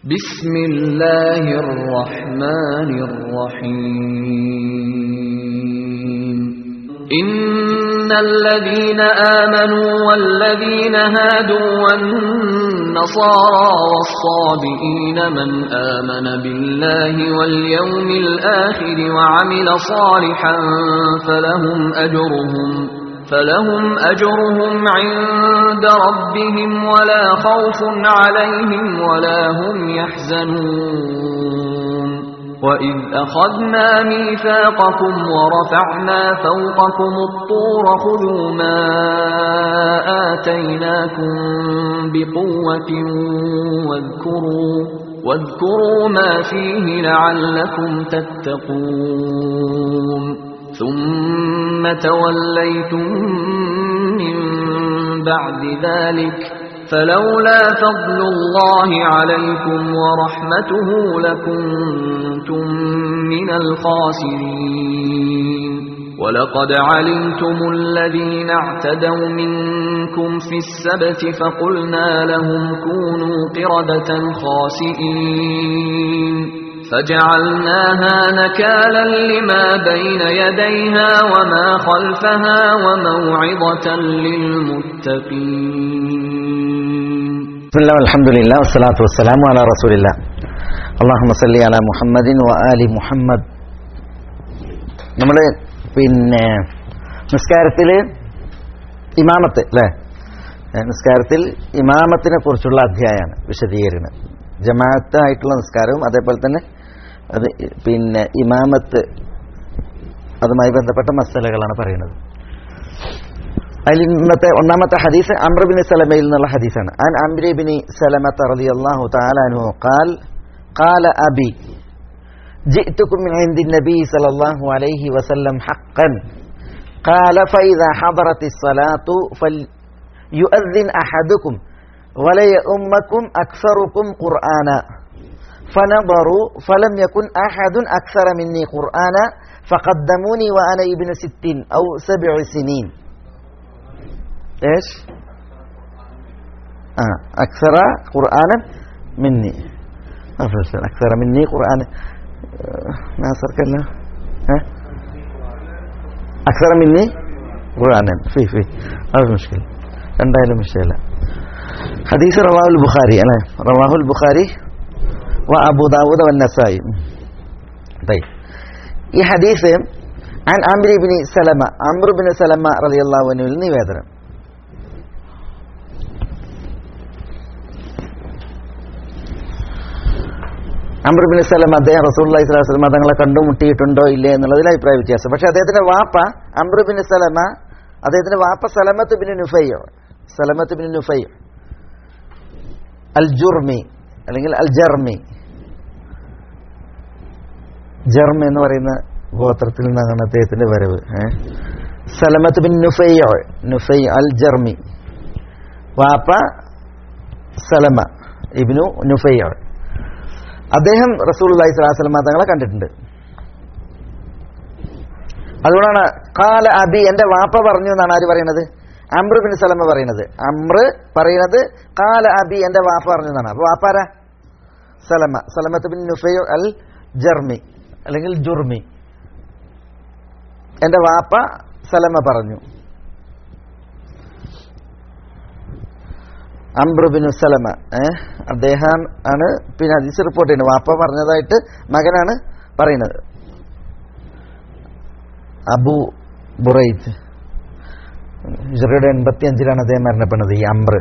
بسم الله الرحمن الرحيم إن الذين آمنوا والذين هادوا والنصارى والصابئين من آمن بالله واليوم الآخر وعمل صالحا فلهم أجرهم فلهم أجرهم عند ربهم ولا خوف عليهم ولا هم يحزنون وإذ أخذنا ميثاقكم ورفعنا فوقكم الطور خذوا ما آتيناكم بقوة واذكروا واذكروا ما فيه لعلكم تتقون ثم توليتم من بعد ذلك فلولا فضل الله عليكم ورحمته لكنتم من الخاسرين ولقد علمتم الذين اعتدوا منكم في السبت فقلنا لهم كونوا قردة خاسئين فجعلناها نكالا لما بين يديها وما خلفها وموعظة للمتقين بسم الله والحمد لله والصلاة والسلام على رسول الله اللهم صل على محمد وآل മുഹമ്മദ് നമ്മൾ പിന്നെ നിസ്കാരത്തിൽ ഇമാമത്ത് അല്ലേ നിസ്കാരത്തിൽ ഇമാമത്തിനെ കുറിച്ചുള്ള അധ്യായമാണ് വിശദീകരണം ജമാഅത്തായിട്ടുള്ള നിസ്കാരവും അതേപോലെ തന്നെ അത് പിന്നെ ഇമാമത്ത് അതുമായി ബന്ധപ്പെട്ട മസലകളാണ് പറയുന്നത് അതിൽ ഇന്നത്തെ ഒന്നാമത്തെ ഹദീസ് അമ്രബിൻ സലമയിൽ നിന്നുള്ള ഹദീസാണ് അൻ അംരിബിൻ സലമത്ത് റളിയല്ലാഹു തആല അൻഹു ഖാൽ قال أبي جئتكم من عند النبي صلى الله عليه وسلم حقا قال فإذا حضرت الصلاة فليؤذن أحدكم وليؤمكم أكثركم قرآنا فنظروا فلم يكن أحد أكثر مني قرآنا فقدموني وأنا ابن ست أو سبع سنين إيش آه أكثر قرآنا مني أكثر مني قرآنا آه ناصر كلا ها أكثر مني قرآنا في في هذا مشكلة എന്തായാലും വിഷയമല്ല حديث رواه البخاري أنا رواه البخاري وأبو داود والنسائي طيب ഈ ഹദീസ് عن عمرو بن سلمة عمرو بن سلمة رضي الله عنه നിവേദനം അമ്രുബിൻ സലം അദ്ദേഹം റസൂല്ലി സ്വലാസ്ലം തങ്ങളെ കണ്ടുമുട്ടിയിട്ടുണ്ടോ ഇല്ലേ എന്നുള്ളതിൽ അഭിപ്രായ വ്യത്യാസം പക്ഷെ അദ്ദേഹത്തിന്റെ വാപ്പ അമ്രുബിൻ സലമ അദ്ദേഹത്തിന്റെ വാപ്പ സലമത്ത് ബിൻ നുഫയ്യോ സലമത്ത് ബിൻ നുഫൈ അൽ ജുർമി അല്ലെങ്കിൽ അൽ ജർമി ജർമ എന്ന് പറയുന്ന ഗോത്രത്തിൽ നിന്നാണ് അദ്ദേഹത്തിന്റെ വരവ് സലമത്ത് ബിൻ നുഫൈ നുഫൈ അൽ ജർമി വാപ്പ സലമ ഇബിനു നുഫൈ അദ്ദേഹം റസൂൽ അലൈഹി സ്വലാസ്ലമ തങ്ങളെ കണ്ടിട്ടുണ്ട് അതുകൊണ്ടാണ് കാല അബി എന്റെ വാപ്പ പറഞ്ഞു എന്നാണ് ആര് പറയുന്നത് അമ്ര ബിൻ സലമ പറയുന്നത് അമ്ര പറയുന്നത് കാല അബി എന്റെ വാപ്പ പറഞ്ഞു എന്നാണ് അപ്പൊ വാപ്പാര Salama Salamat bin Nufai al Jarmi അല്ലെങ്കിൽ ജുർമി എന്റെ വാപ്പ സലമ പറഞ്ഞു അംബ്രുബിനു സലമ ഏഹ് അദ്ദേഹം ആണ് പിന്നെ ഹദീസ് റിപ്പോർട്ട് ചെയ്യുന്നത് വാപ്പ പറഞ്ഞതായിട്ട് മകനാണ് പറയുന്നത് അബു ബുറൈദ് ഹിജറയുടെ എൺപത്തി അഞ്ചിലാണ് അദ്ദേഹം മരണപ്പെടുന്നത് ഈ അംബ്ര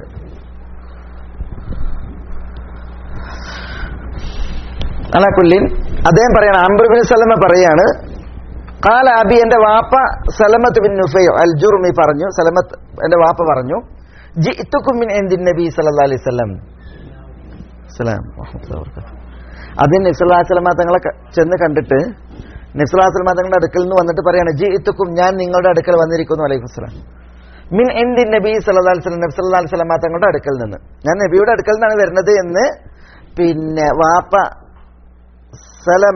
അലാക്കുല്ലിൻ അദ്ദേഹം പറയാണ് അംബ്രുബിൻ സലമ പറയാണ് കാല അബി എന്റെ വാപ്പ സലമത്ത് ബിൻ നുഫൈ അൽ ജുർമി പറഞ്ഞു സലമത്ത് എന്റെ വാപ്പ പറഞ്ഞു ജിത്തുക്കുമിൻ എന്തിൻ നബി സല്ലാ അലൈഹി സ്വലം സലാം അതിന് നബ്സുല്ലാ സ്വലമ തങ്ങളെ ചെന്ന് കണ്ടിട്ട് നബ്സുല്ലാ സ്വലമ തങ്ങളുടെ അടുക്കൽ നിന്ന് വന്നിട്ട് പറയാണ് ജി ഇത്തുക്കും ഞാൻ നിങ്ങളുടെ അടുക്കൽ വന്നിരിക്കുന്നു അലൈഹി വസ്ലാം മിൻ എന്തിൻ നബി സല്ലാ വസ്ലം നബി സല്ലാ സ്വലമ തങ്ങളുടെ അടുക്കൽ നിന്ന് ഞാൻ നബിയുടെ അടുക്കൽ നിന്നാണ് വരുന്നത് എന്ന് പിന്നെ വാപ്പ സലമ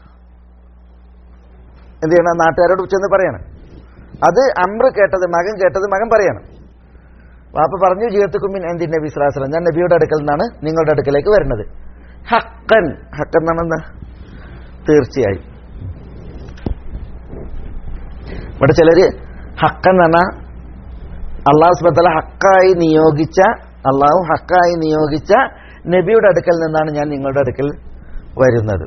എന്ത് ചെയ്യണം നാട്ടുകാരോട് ചെന്ന് പറയണം അത് അമ്ര കേട്ടത് മകൻ കേട്ടത് മകൻ പറയണം വാപ്പ പറഞ്ഞു ജീവിതത്തിക്കുമ്മിൻ എന്തി നബി സ്വലാസ്ലം ഞാൻ നബിയുടെ അടുക്കൽ നിന്നാണ് നിങ്ങളുടെ അടുക്കലേക്ക് വരുന്നത് ഹക്കൻ ഹക്കൻ എന്നാണ് എന്താ തീർച്ചയായും ഇവിടെ ചിലര് ഹക്കൻ എന്ന് പറഞ്ഞാൽ അള്ളാഹു സുബത്തല ഹക്കായി നിയോഗിച്ച അള്ളാഹു ഹക്കായി നിയോഗിച്ച നബിയുടെ അടുക്കൽ നിന്നാണ് ഞാൻ നിങ്ങളുടെ അടുക്കൽ വരുന്നത്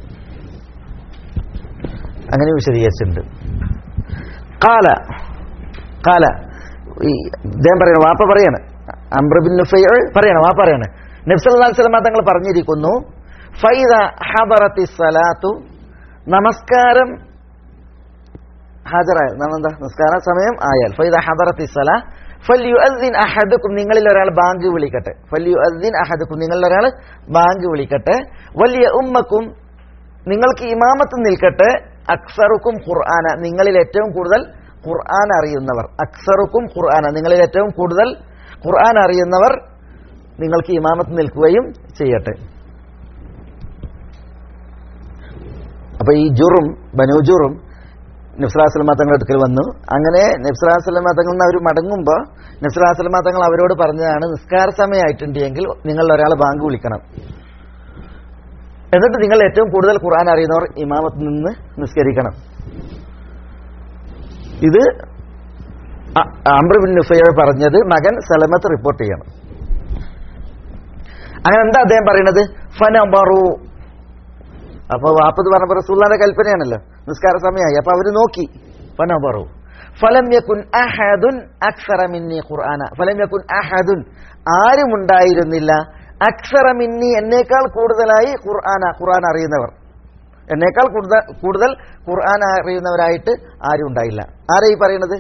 അങ്ങനെ വിശദീകരിച്ചിട്ടുണ്ട് കാല കാല ഈ ഇദ്ദേഹം പറയണം വാപ്പ പറയാണ് അംബ്രബിൻ നുഫൈ പറയണം വാപ്പ പറയാണ് നബ്സല്ലാ സ്വലമ തങ്ങൾ പറഞ്ഞിരിക്കുന്നു ഫൈദ ഹബറത്തി സലാത്തു നമസ്കാരം ഹാജരായ എന്താ നമസ്കാര സമയം ആയാൽ ഫൈദ ഹദറത്തി സല ഫല്യു അദ്ദിൻ അഹദുക്കും നിങ്ങളിൽ ഒരാൾ ബാങ്ക് വിളിക്കട്ടെ ഫല്യു അദ്ദിൻ അഹദുക്കും നിങ്ങളിൽ ഒരാൾ ബാങ്ക് വിളിക്കട്ടെ വലിയ ഉമ്മക്കും നിങ്ങൾക്ക് ഇമാമത്ത് നിൽക്കട്ടെ അക്സറുക്കും ഖുർആന നിങ്ങളിൽ ഏറ്റവും കൂടുതൽ ഖുർആൻ അറിയുന്നവർ അക്സറുക്കും ഖുർആന നിങ്ങളിൽ ഏറ്റവും കൂടുതൽ ഖുർആൻ അറിയുന്നവർ നിങ്ങൾക്ക് ഇമാമത്ത് നിൽക്കുകയും ചെയ്യട്ടെ അപ്പൊ ഈ ജുറും ബനൂജുറും നബ്സലാസ്ലമ തങ്ങളുടെ അടുക്കൽ വന്നു അങ്ങനെ നബ്സലാസ്ലമ തങ്ങളിൽ നിന്ന് അവർ മടങ്ങുമ്പോൾ നബ്സലാസ്ലമ തങ്ങൾ അവരോട് പറഞ്ഞതാണ് നിസ്കാര സമയമായിട്ടുണ്ട് എങ്കിൽ നിങ്ങൾ ഒരാളെ ബാങ്ക് വിളിക്കണം എന്നിട്ട് നിങ്ങൾ ഏറ്റവും കൂടുതൽ ഖുർആൻ അറിയുന്നവർ ഇമാമത്ത് നിന്ന് നിസ്കരിക്കണം ഇത് അംബ്രബിൻ നുഫയ പറഞ്ഞത് മകൻ സലമത്ത് റിപ്പോർട്ട് ചെയ്യണം അങ്ങനെ എന്താ അദ്ദേഹം പറയുന്നത് ഫനബറു അപ്പൊ വാപ്പത് പറഞ്ഞപ്പോ റസൂള്ളാന്റെ കൽപ്പനയാണല്ലോ നിസ്കാര സമയമായി അപ്പൊ അവര് നോക്കി ഫനബറു ഫലം യക്കുൻ അഹദുൻ അക്സറ മിന്നി ഖുർആന ഫലം യക്കുൻ അഹദുൻ ആരും ഉണ്ടായിരുന്നില്ല അക്സറ മിന്നി എന്നേക്കാൾ കൂടുതലായി ഖുർആന ഖുർആൻ അറിയുന്നവർ എന്നേക്കാൾ കൂടുതൽ കൂടുതൽ ഖുർആൻ അറിയുന്നവരായിട്ട് ആരും ഉണ്ടായില്ല ആരാ ഈ പറയണത്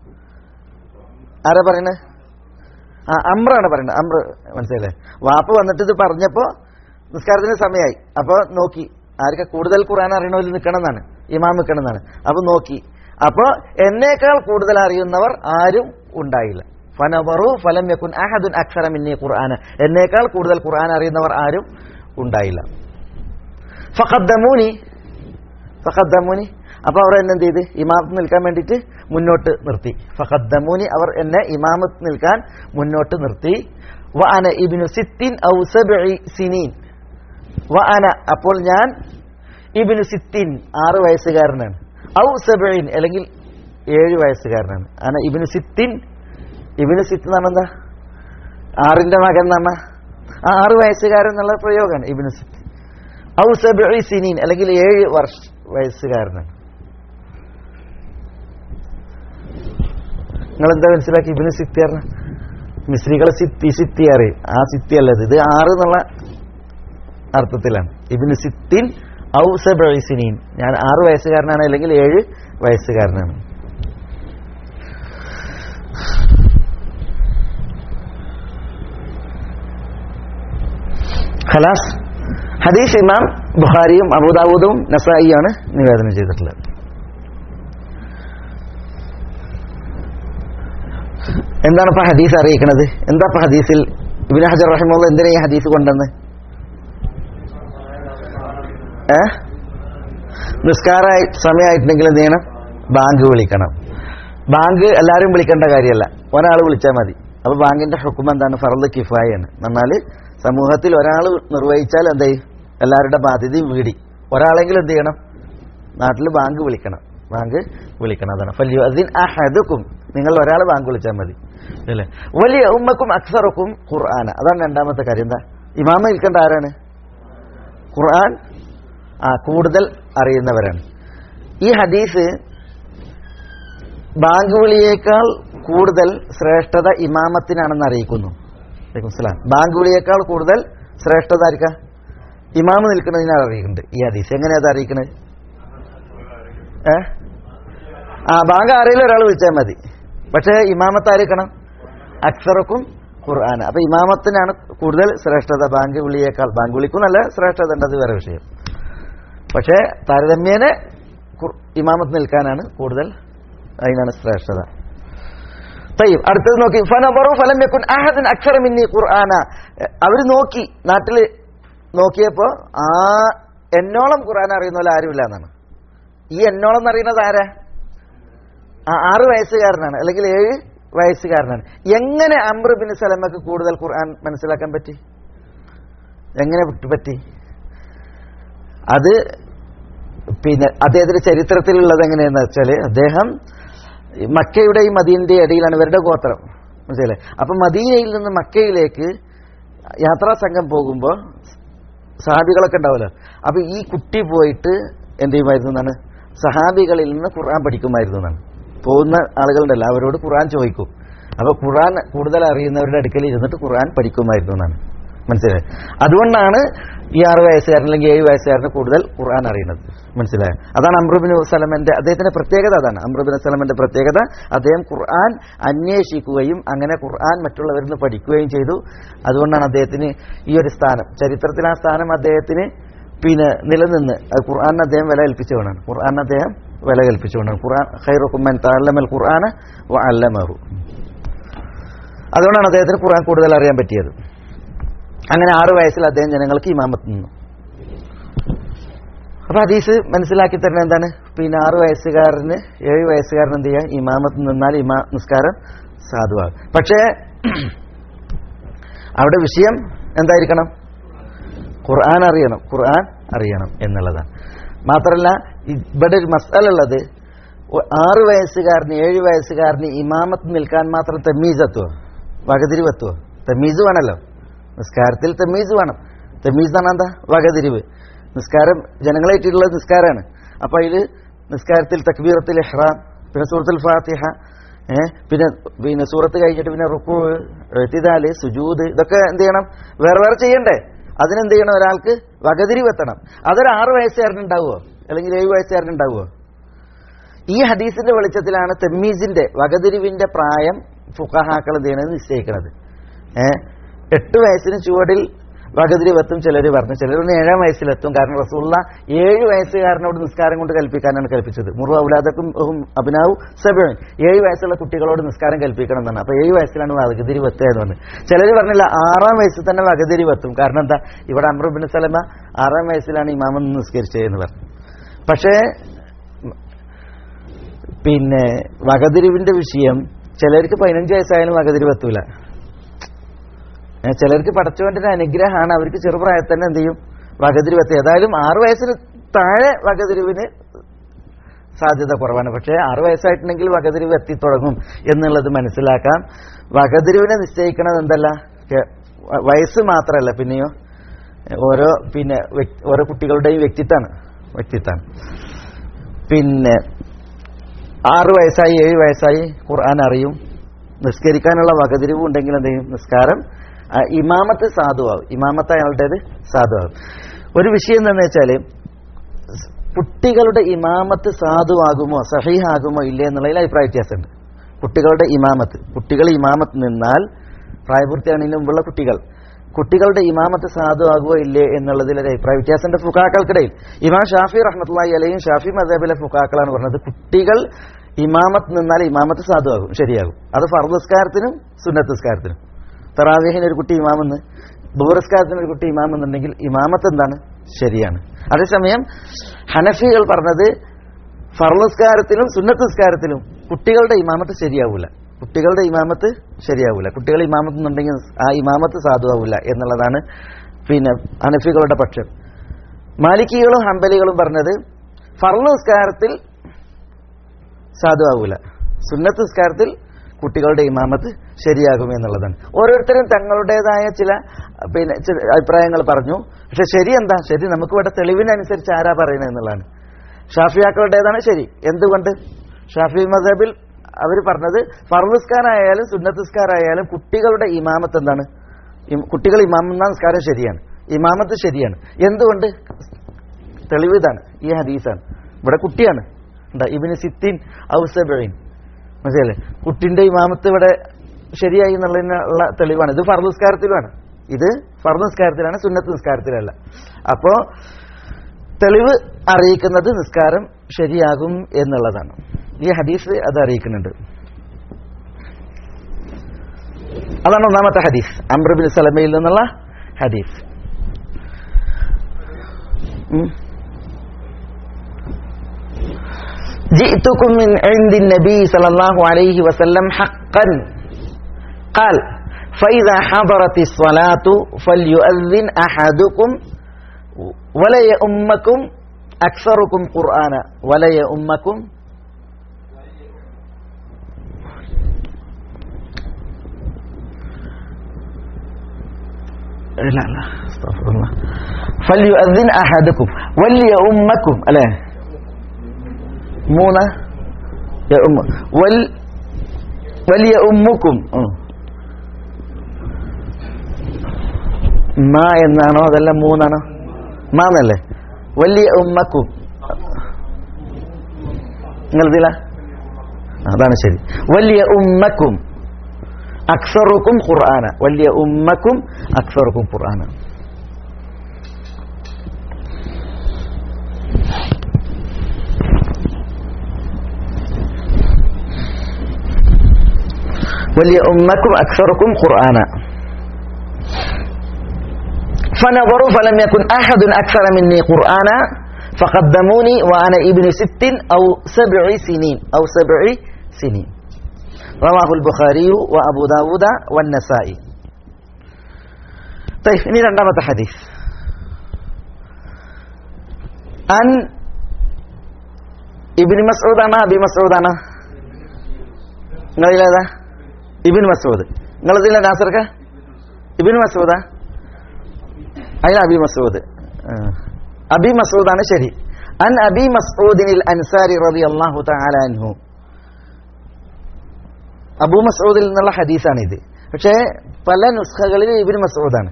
ആരാ പറയണത് ആ അമ്രാണ് പറയുന്നത് അമ്ര മനസ്സിലല്ലേ വാപ്പ വന്നിട്ട് ഇത് പറഞ്ഞപ്പോ നിസ്കാരത്തിന് സമയമായി അപ്പൊ നോക്കി ആർക്കാ കൂടുതൽ ഖുർആൻ അറിയണതിൽ നിൽക്കണം എന്നാണ് ഇമാം നിൽക്കണം എന്നാണ് അപ്പൊ നോക്കി അപ്പൊ എന്നേക്കാൾ കൂടുതൽ അറിയുന്നവർ ആരും ഉണ്ടായില്ല ഫനവറു ഫലം യക്കുൻ അഹദുൻ അക്ഷര മിന്നി ഖുർആന എന്നേക്കാൾ കൂടുതൽ ഖുർആൻ അറിയുന്നവർ ആരും ഉണ്ടായില്ല ഫഖദ്ദമൂനി ഫഖദ്ദമൂനി അപ്പൊ അവർ എന്നെ എന്ത് ചെയ്ത് ഇമാമത്ത് നിൽക്കാൻ വേണ്ടിയിട്ട് മുന്നോട്ട് നിർത്തി ഫഖദ്ദമൂനി അവർ എന്നെ ഇമാമത്ത് നിൽക്കാൻ മുന്നോട്ട് നിർത്തി വ അന ഇബ്നു സിത്തിൻ ഔ സബ്ഇ സിനീൻ വ അന അപ്പോൾ ഞാൻ ഇബ്നു സിത്തിൻ ആറ് വയസ്സുകാരനാണ് ഔ സബ്ഇൻ അല്ലെങ്കിൽ ഏഴ് വയസ്സുകാരനാണ് അന ഇബ്നു സിത്തിൻ ഇബ്നു സിത്ത് എന്ന് പറഞ്ഞാൽ എന്താ ആറിന്റെ മകൻ എന്ന് പറഞ്ഞാൽ ആ ആറ് വയസ്സുകാരൻ എന്നുള്ള പ്രയോഗമാണ് ഇബ്നു സിത്ത് ഔ സബ്ഇ സിനീൻ അല്ലെങ്കിൽ ഏഴ് വർഷ വയസ്സുകാരനാണ് നിങ്ങൾ എന്താ മനസ്സിലാക്കി ഇബിന് സിത്തി പറഞ്ഞ മിസ്രികളെ സിത്തി സിത്തി അറിയും ആ സിത്തി അല്ലത് ഇത് ആറ് എന്നുള്ള അർത്ഥത്തിലാണ് ഇബിന് സിത്തിൻ ഔ സബീൻ ഞാൻ ആറ് വയസ്സുകാരനാണ് അല്ലെങ്കിൽ ഏഴ് വയസ്സുകാരനാണ് ഖലാസ് ഹദീസ് ഇമാം ബുഖാരിയും അബൂദാവൂദും നസായിയാണ് നിവേദനം ചെയ്തിട്ടുള്ളത് എന്താണ് ഇപ്പൊ ഹദീസ് അറിയിക്കുന്നത് എന്താ ഇപ്പൊ ഹദീസിൽ ഇബിൻ ഹജർ റഹിമുള്ള എന്തിനാ ഈ ഹദീസ് കൊണ്ടെന്ന് ഏ നിസ്കാര സമയമായിട്ടുണ്ടെങ്കിൽ എന്ത് ചെയ്യണം ബാങ്ക് വിളിക്കണം ബാങ്ക് എല്ലാവരും വിളിക്കേണ്ട കാര്യമല്ല ഒരാൾ വിളിച്ചാൽ മതി അപ്പൊ ബാങ്കിന്റെ ഹുക്കും എന്താണ് ഫറദ് കിഫായാണ് എന്നാൽ സമൂഹത്തിൽ ഒരാൾ നിർവഹിച്ചാൽ എന്തായി എല്ലാവരുടെ ബാധ്യതയും വീടി ഒരാളെങ്കിലും എന്ത് ചെയ്യണം നാട്ടിൽ ബാങ്ക് വിളിക്കണം ബാങ്ക് വിളിക്കണം അതാണ് ഫല്യു അതിൻ അഹദുക്കും നിങ്ങൾ ഒരാൾ ബാങ്ക് വിളിച്ചാൽ മതി അല്ലേ വലിയ ഉമ്മക്കും അക്സറുക്കും ഖുർആന അതാണ് രണ്ടാമത്തെ കാര്യം എന്താ ഇമാമ നിൽക്കേണ്ട ആരാണ് ഖുർആൻ ആ കൂടുതൽ അറിയുന്നവരാണ് ഈ ഹദീസ് ബാങ്ക് വിളിയേക്കാൾ കൂടുതൽ ശ്രേഷ്ഠത ഇമാമത്തിനാണെന്ന് അറിയിക്കുന്നു അലൈക്കുംസ്ലാം ബാങ്ക് വിളിയേക്കാൾ കൂടുതൽ ശ്രേഷ്ഠത ആയിരിക്കാം ഇമാമ് നിൽക്കുന്നതിനാണ് അറിയിക്കുന്നുണ്ട് ഈ ഹദീസ് എങ്ങനെയാ അത് അറിയിക്കുന്നത് ഏ ആ ബാങ്ക് ആരെങ്കിലും ഒരാൾ വിളിച്ചാൽ മതി പക്ഷേ ഇമാമത്ത് ആയിരിക്കണം അക്സറക്കും ഖുർആൻ അപ്പൊ ഇമാമത്തിനാണ് കൂടുതൽ ശ്രേഷ്ഠത ബാങ്ക് വിളിയേക്കാൾ ബാങ്ക് വിളിക്കും നല്ല ശ്രേഷ്ഠത ഉണ്ട് അത് വേറെ വിഷയം പക്ഷേ താരതമ്യേന ഖുർ- ഇമാമത്ത് നിൽക്കാനാണ് കൂടുതൽ അതിനാണ് ശ്രേഷ്ഠത തയ്യും അടുത്തത് നോക്കി ഫനബറു ഫലം യക്കുൻ അഹദൻ അക്ഷര മിന്നി ഖുർആന അവർ നോക്കി നാട്ടിൽ നോക്കിയപ്പോ ആ എന്നോളം ഖുർആൻ അറിയുന്ന പോലെ ആരുമില്ല എന്നാണ് ഈ എന്നോളം എന്നറിയുന്നത് ആരാ ആ ആറ് വയസ്സുകാരനാണ് അല്ലെങ്കിൽ ഏഴ് വയസ്സുകാരനാണ് എങ്ങനെ അമ്ര ബിൻ സലമക്ക് കൂടുതൽ ഖുർആൻ മനസ്സിലാക്കാൻ പറ്റി എങ്ങനെ പറ്റി അത് പിന്നെ അദ്ദേഹത്തിന്റെ ചരിത്രത്തിലുള്ളത് എങ്ങനെയാന്ന് വെച്ചാൽ അദ്ദേഹം ഈ മക്കയുടെയും മദീനന്റെയും ഇടയിലാണ് ഇവരുടെ ഗോത്രം മനസ്സിലെ അപ്പൊ മദീനയിൽ നിന്ന് മക്കയിലേക്ക് യാത്രാ സംഘം പോകുമ്പോൾ സഹാബികളൊക്കെ ഉണ്ടാവുമല്ലോ അപ്പൊ ഈ കുട്ടി പോയിട്ട് എന്ത് ചെയ്യുമായിരുന്നു എന്നാണ് സഹാബികളിൽ നിന്ന് ഖുർആൻ പഠിക്കുമായിരുന്നു എന്നാണ് പോകുന്ന ആളുകളുണ്ടല്ലോ അവരോട് ഖുർആൻ ചോദിക്കും അപ്പൊ ഖുർആൻ കൂടുതൽ അറിയുന്നവരുടെ അടുക്കൽ ഇരുന്നിട്ട് ഖുർആൻ പഠിക്കുമായിരുന്നു എന്നാണ് മനസ്സിലായി അതുകൊണ്ടാണ് ഈ ആറ് വയസ്സുകാരൻ അല്ലെങ്കിൽ ഏഴ് വയസ്സുകാരന് കൂടുതൽ ഖുർആൻ അറിയുന്നത് മനസ്സിലായോ അതാണ് അമ്രുബിൻ സലമന്റെ അദ്ദേഹത്തിന്റെ പ്രത്യേകത അതാണ് അമ്രുബിൻ സലമന്റെ പ്രത്യേകത അദ്ദേഹം ഖുർആൻ അന്വേഷിക്കുകയും അങ്ങനെ ഖുർആൻ മറ്റുള്ളവരിൽ നിന്ന് പഠിക്കുകയും ചെയ്തു അതുകൊണ്ടാണ് അദ്ദേഹത്തിന് ഈ ഒരു സ്ഥാനം ചരിത്രത്തിൽ ആ സ്ഥാനം അദ്ദേഹത്തിന് പിന്നെ നിലനിന്ന് അത് ഖുർആൻ അദ്ദേഹം വില കൽപ്പിച്ചുകൊണ്ടാണ് ഖുർആൻ അദ്ദേഹം വില കൽപ്പിച്ചുകൊണ്ടാണ് ഖുർആൻ ഖൈറുക്കുമ്മൻ തഅല്ലമൽ ഖുർആന വ അല്ലമഹു അതുകൊണ്ടാണ് അദ്ദേഹത്തിന് ഖുർആൻ കൂടുതൽ അറിയാൻ പറ്റിയത് അങ്ങനെ ആറു വയസ്സിൽ അദ്ദേഹം ജനങ്ങൾക്ക് ഇമാമത്ത് നിന്നു അപ്പൊ ഹദീസ് മനസ്സിലാക്കി തരുന്നത് എന്താണ് പിന്നെ ആറു വയസ്സുകാരന് ഏഴ് വയസ്സുകാരൻ എന്ത് ചെയ്യാം ഇമാമത്ത് നിന്നാൽ ഇമാ നിസ്കാരം സാധുവാകും പക്ഷേ അവിടെ വിഷയം എന്തായിരിക്കണം ഖുർആൻ അറിയണം ഖുർആൻ അറിയണം എന്നുള്ളതാണ് മാത്രമല്ല ഇവിടെ ഒരു മസാല ഉള്ളത് ഒ- ആറ് വയസ്സുകാരന് ഏഴ് വയസ്സുകാരന് ഇമാമത്ത് നിൽക്കാൻ മാത്രം തെമ്മീസ് എത്തുവോ വകതിരിവ് എത്തുവോ തെമ്മീസ് വേണമല്ലോ നിസ്കാരത്തിൽ തെമ്മീസ് വേണം തെമ്മീസ് എന്നാണ് എന്താ വകതിരിവ് നിസ്കാരം ജനങ്ങളായിട്ടുള്ള നിസ്കാരമാണ് അപ്പൊ അതില് നിസ്കാരത്തിൽ തക്ബീറത്തിൽ ഇഹ്റാം പിന്നെ സൂറത്തുൽ ഫാത്തിഹ ഏ പിന്നെ പിന്നെ സൂറത്ത് കഴിഞ്ഞിട്ട് പിന്നെ റുക്കു എത്തിദാല് സുജൂദ് ഇതൊക്കെ എന്ത് ചെയ്യണം വേറെ വേറെ ചെയ്യണ്ടേ അതിനെന്ത് ചെയ്യണം ഒരാൾക്ക് വകതിരിവ് എത്തണം അതൊരു ആറ് വയസ്സുകാരനുണ്ടാവുമോ അല്ലെങ്കിൽ ഏഴ് വയസ്സുകാരനുണ്ടാവുമോ ഈ ഹദീസിന്റെ വെളിച്ചത്തിലാണ് തെമ്മീസിന്റെ വകതിരിവിന്റെ പ്രായം ഫുഖഹാക്കൾ എന്ത് ചെയ്യണത് നിശ്ചയിക്കുന്നത് ഏ എട്ട് വയസ്സിന് ചുവടിൽ വകതിരിവെത്തും ചിലർ പറഞ്ഞു ചിലർ പറഞ്ഞു ഏഴാം വയസ്സിലെത്തും കാരണം റസൂള്ള ഏഴ് വയസ്സുകാരനോട് നിസ്കാരം കൊണ്ട് കൽപ്പിക്കാനാണ് കൽപ്പിച്ചത് മുറു ഔലാദക്കും അഭിനാവ് സബിൻ ഏഴ് വയസ്സുള്ള കുട്ടികളോട് നിസ്കാരം കൽപ്പിക്കണം എന്നാണ് അപ്പൊ ഏഴ് വയസ്സിലാണ് വകതിരിവെത്തുക എന്ന് പറഞ്ഞു ചിലർ പറഞ്ഞില്ല ആറാം വയസ്സിൽ തന്നെ വകതിരിവെത്തും കാരണം എന്താ ഇവിടെ അമ്രുബിൻ സലമ ആറാം വയസ്സിലാണ് ഇമാമൻ നിസ്കരിച്ചത് എന്ന് പറഞ്ഞു പക്ഷേ പിന്നെ വകതിരിവിന്റെ വിഷയം ചിലർക്ക് പതിനഞ്ച് വയസ്സായാലും വകതിരിവ് എത്തൂല ഏ, ചിലർക്ക് പടച്ചവന്റെ ഒരു അനുഗ്രഹമാണ് അവർക്ക് ചെറുപ്രായത്തിൽ തന്നെ എന്ത് ചെയ്യും വകതിരിവ് എത്തുക ഏതായാലും ആറു വയസ്സിന് താഴെ വകതിരിവിന് സാധ്യത കുറവാണ് പക്ഷേ ആറു വയസ്സായിട്ടുണ്ടെങ്കിൽ വകതിരിവ് എത്തിത്തുടങ്ങും എന്നുള്ളത് മനസ്സിലാക്കാം വകതിരിവിനെ നിശ്ചയിക്കണത് എന്തല്ല കെ- വ- വയസ്സ് മാത്രമല്ല പിന്നെയോ ഓരോ പിന്നെ വ്യക്- ഓരോ കുട്ടികളുടെയും വ്യക്തിത്വമാണ് വ്യക്തിത്വമാണ് പിന്നെ ആറ് വയസ്സായി ഏഴ് വയസ്സായി ഖുർആൻ അറിയും നിസ്കരിക്കാനുള്ള വകതിരിവ് ഉണ്ടെങ്കിൽ എന്ത് ചെയ്യും നിസ്കാരം ആ, ഇമാമത്ത് സാധുവാകും ഇമാമത്ത് അയാളുടേത് സാധുവാകും ഒരു വിഷയം എന്താണെന്ന് വെച്ചാൽ കുട്ടികളുടെ ഇമാമത്ത് സാധുവാകുമോ സഹീഹാകുമോ ഇല്ലേ എന്നുള്ളതിൽ അഭിപ്രായ വ്യത്യാസമുണ്ട് കുട്ടികളുടെ ഇമാമത്ത് കുട്ടികൾ ഇമാമത്ത് നിന്നാൽ പ്രായപൂർത്തിയാണതിന് മുമ്പുള്ള കുട്ടികൾ കുട്ടികളുടെ ഇമാമത്ത് സാധുവാകുമോ ഇല്ലേ എന്നുള്ളതിൽ ഒരു അഭിപ്രായ വ്യത്യാസമുണ്ട് ഫുക്കാക്കൾക്കിടയിൽ ഇമാം ഷാഫി റഹ്മത്തുള്ളി അലയും ഷാഫി മദബിലെ ഫുക്കാക്കളാണ് പറഞ്ഞത് കുട്ടികൾ ഇമാമത്ത് നിന്നാൽ ഇമാമത്ത് സാധുവാകും ശരിയാകും അത് ഫർദസ്കാരത്തിനും സുന്നത്തസ്കാരത്തിനും തറാവേഹിന് ഒരു കുട്ടി ഇമാമെന്ന് ബുറസ്കാരത്തിന് ഒരു കുട്ടി ഇമാമെന്നുണ്ടെങ്കിൽ ഇമാമത്ത് എന്താണ് ശരിയാണ് അതേസമയം ഹനഫികൾ പറഞ്ഞത് ഫർലസ്കാരത്തിലും സുന്നത്തസ്കാരത്തിലും കുട്ടികളുടെ ഇമാമത്ത് ശരിയാവൂല കുട്ടികളുടെ ഇമാമത്ത് ശരിയാവൂല കുട്ടികൾ ഇമാമത്ത് എന്നുണ്ടെങ്കിൽ ആ ഇമാമത്ത് സാധുവാവൂല എന്നുള്ളതാണ് പിന്നെ ഹനഫികളുടെ പക്ഷം മാലിക്കികളും ഹംബലികളും പറഞ്ഞത് ഫർലസ്കാരത്തിൽ സാധുവാകൂല സുന്നത്ത് നിസ്കാരത്തിൽ കുട്ടികളുടെ ഇമാമത്ത് ശരിയാകും എന്നുള്ളതാണ് ഓരോരുത്തരും തങ്ങളുടേതായ ചില പിന്നെ ചില അഭിപ്രായങ്ങൾ പറഞ്ഞു പക്ഷെ ശരി എന്താ ശരി നമുക്ക് ഇവിടെ തെളിവിനനുസരിച്ച് ആരാ പറയുന്നത് എന്നുള്ളതാണ് ഷാഫിയാക്കളുടേതാണ് ശരി എന്തുകൊണ്ട് ഷാഫി മദബിൽ അവർ പറഞ്ഞത് ഫർനിസ്കാരായാലും സുന്നത്തിസ്കാരായാലും കുട്ടികളുടെ ഇമാമത്ത് എന്താണ് ഇം- കുട്ടികൾ ഇമാമെന്ന നിസ്കാരം ശരിയാണ് ഇമാമത്ത് ശരിയാണ് എന്തുകൊണ്ട് തെളിവ് ഇതാണ് ഈ ഹദീസാണ് ഇവിടെ കുട്ടിയാണ് എന്താ ഇബിന് സിത്തിൻ ഔസബിൻ മനസ്സിലല്ലേ കുട്ടിന്റെ ഇമാമത്ത് ഇവിടെ ശരിയായി എന്നുള്ളതിനുള്ള തെളിവാണ് ഇത് ഫർദ് നിസ്കാരത്തിലുമാണ് ഇത് ഫർദ് നിസ്കാരത്തിലാണ് സുന്നത്ത് നിസ്കാരത്തിലല്ല അപ്പോ തെളിവ് അറിയിക്കുന്നത് നിസ്കാരം ശരിയാകും എന്നുള്ളതാണ് ഈ ഹദീസ് അത് അറിയിക്കുന്നുണ്ട് അതാണ് ഒന്നാമത്തെ ഹദീസ് അംബ്രബിൻ സലമയിൽ നിന്നുള്ള ഹദീസ് ഉം. جئتكم من عند النبي صلى الله عليه وسلم حقا قال فإذا حضرت الصلاة فليؤذن أحدكم വലയ ഉമ്മക്കും അക്സറുക്കും ഖുർആന വലയ ഉമ്മക്കും لا لا استغفر الله فليؤذن احدكم وليؤمكم അല്ലേ മൂന്ന് يؤم വൽ വലിയ ഉമ്മുക്കും മാ എന്നാണോ അതല്ല മൂന്നാണോ മാന്നല്ലേ വലിയ ഉമ്മക്കും നിങ്ങളതില അതാണ് ശരി വലിയ ഉമ്മക്കും അക്സറുക്കും ഖുർആന വലിയ ഉമ്മക്കും അക്സറുക്കും ഖുർആന വലിയ ഉമ്മക്കും അക്സറുക്കും ഖുർആന فنظروا فلم يكن أحد أكثر مني قرآنا فقدموني وأنا ابن ست أو سبع سنين أو سبع سنين رواه البخاري وأبو داود والنسائي طيب إني رندمة حديث عن ابن مسعود أنا أبي مسعود أنا നിങ്ങളില്ല ഏതാ ഇബിൻ മസൂദ് നിങ്ങളതില്ല നാസർക്ക ഇബിൻ മസൂദാ അതിന് അബി മസൂദ് ആ. അബി മസൂദാണ് ശരി അൻ അബി മസൂദിനിൽ അൻസാരി റബി അള്ളാഹു അൻഹു അബൂ മസൂദിൽ നിന്നുള്ള ഹദീസാണ് ഇത് പക്ഷേ പല നുസ്ഖകളിൽ ഇബിൻ മസൂദാണ്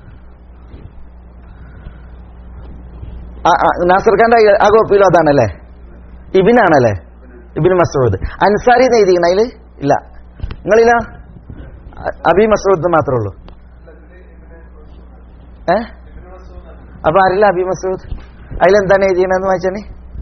ആ, ആ, നാസർ ഖാന്റെ ആ- ആ കോപ്പിയിലും അതാണല്ലേ ഇബിനാണല്ലേ ഇബിൻ മസൂദ് അൻസാരി എന്ന് എഴുതിക്കണ അതില് ഇല്ല നിങ്ങളില്ല അ- അബി മസൂദ് മാത്രമേ ഉള്ളൂ ഏ അപ്പൊ ആരില്ല അബി മസൂദ് അതിലെന്താണ് എഴുതിയണെന്ന് വായിച്ചാണ്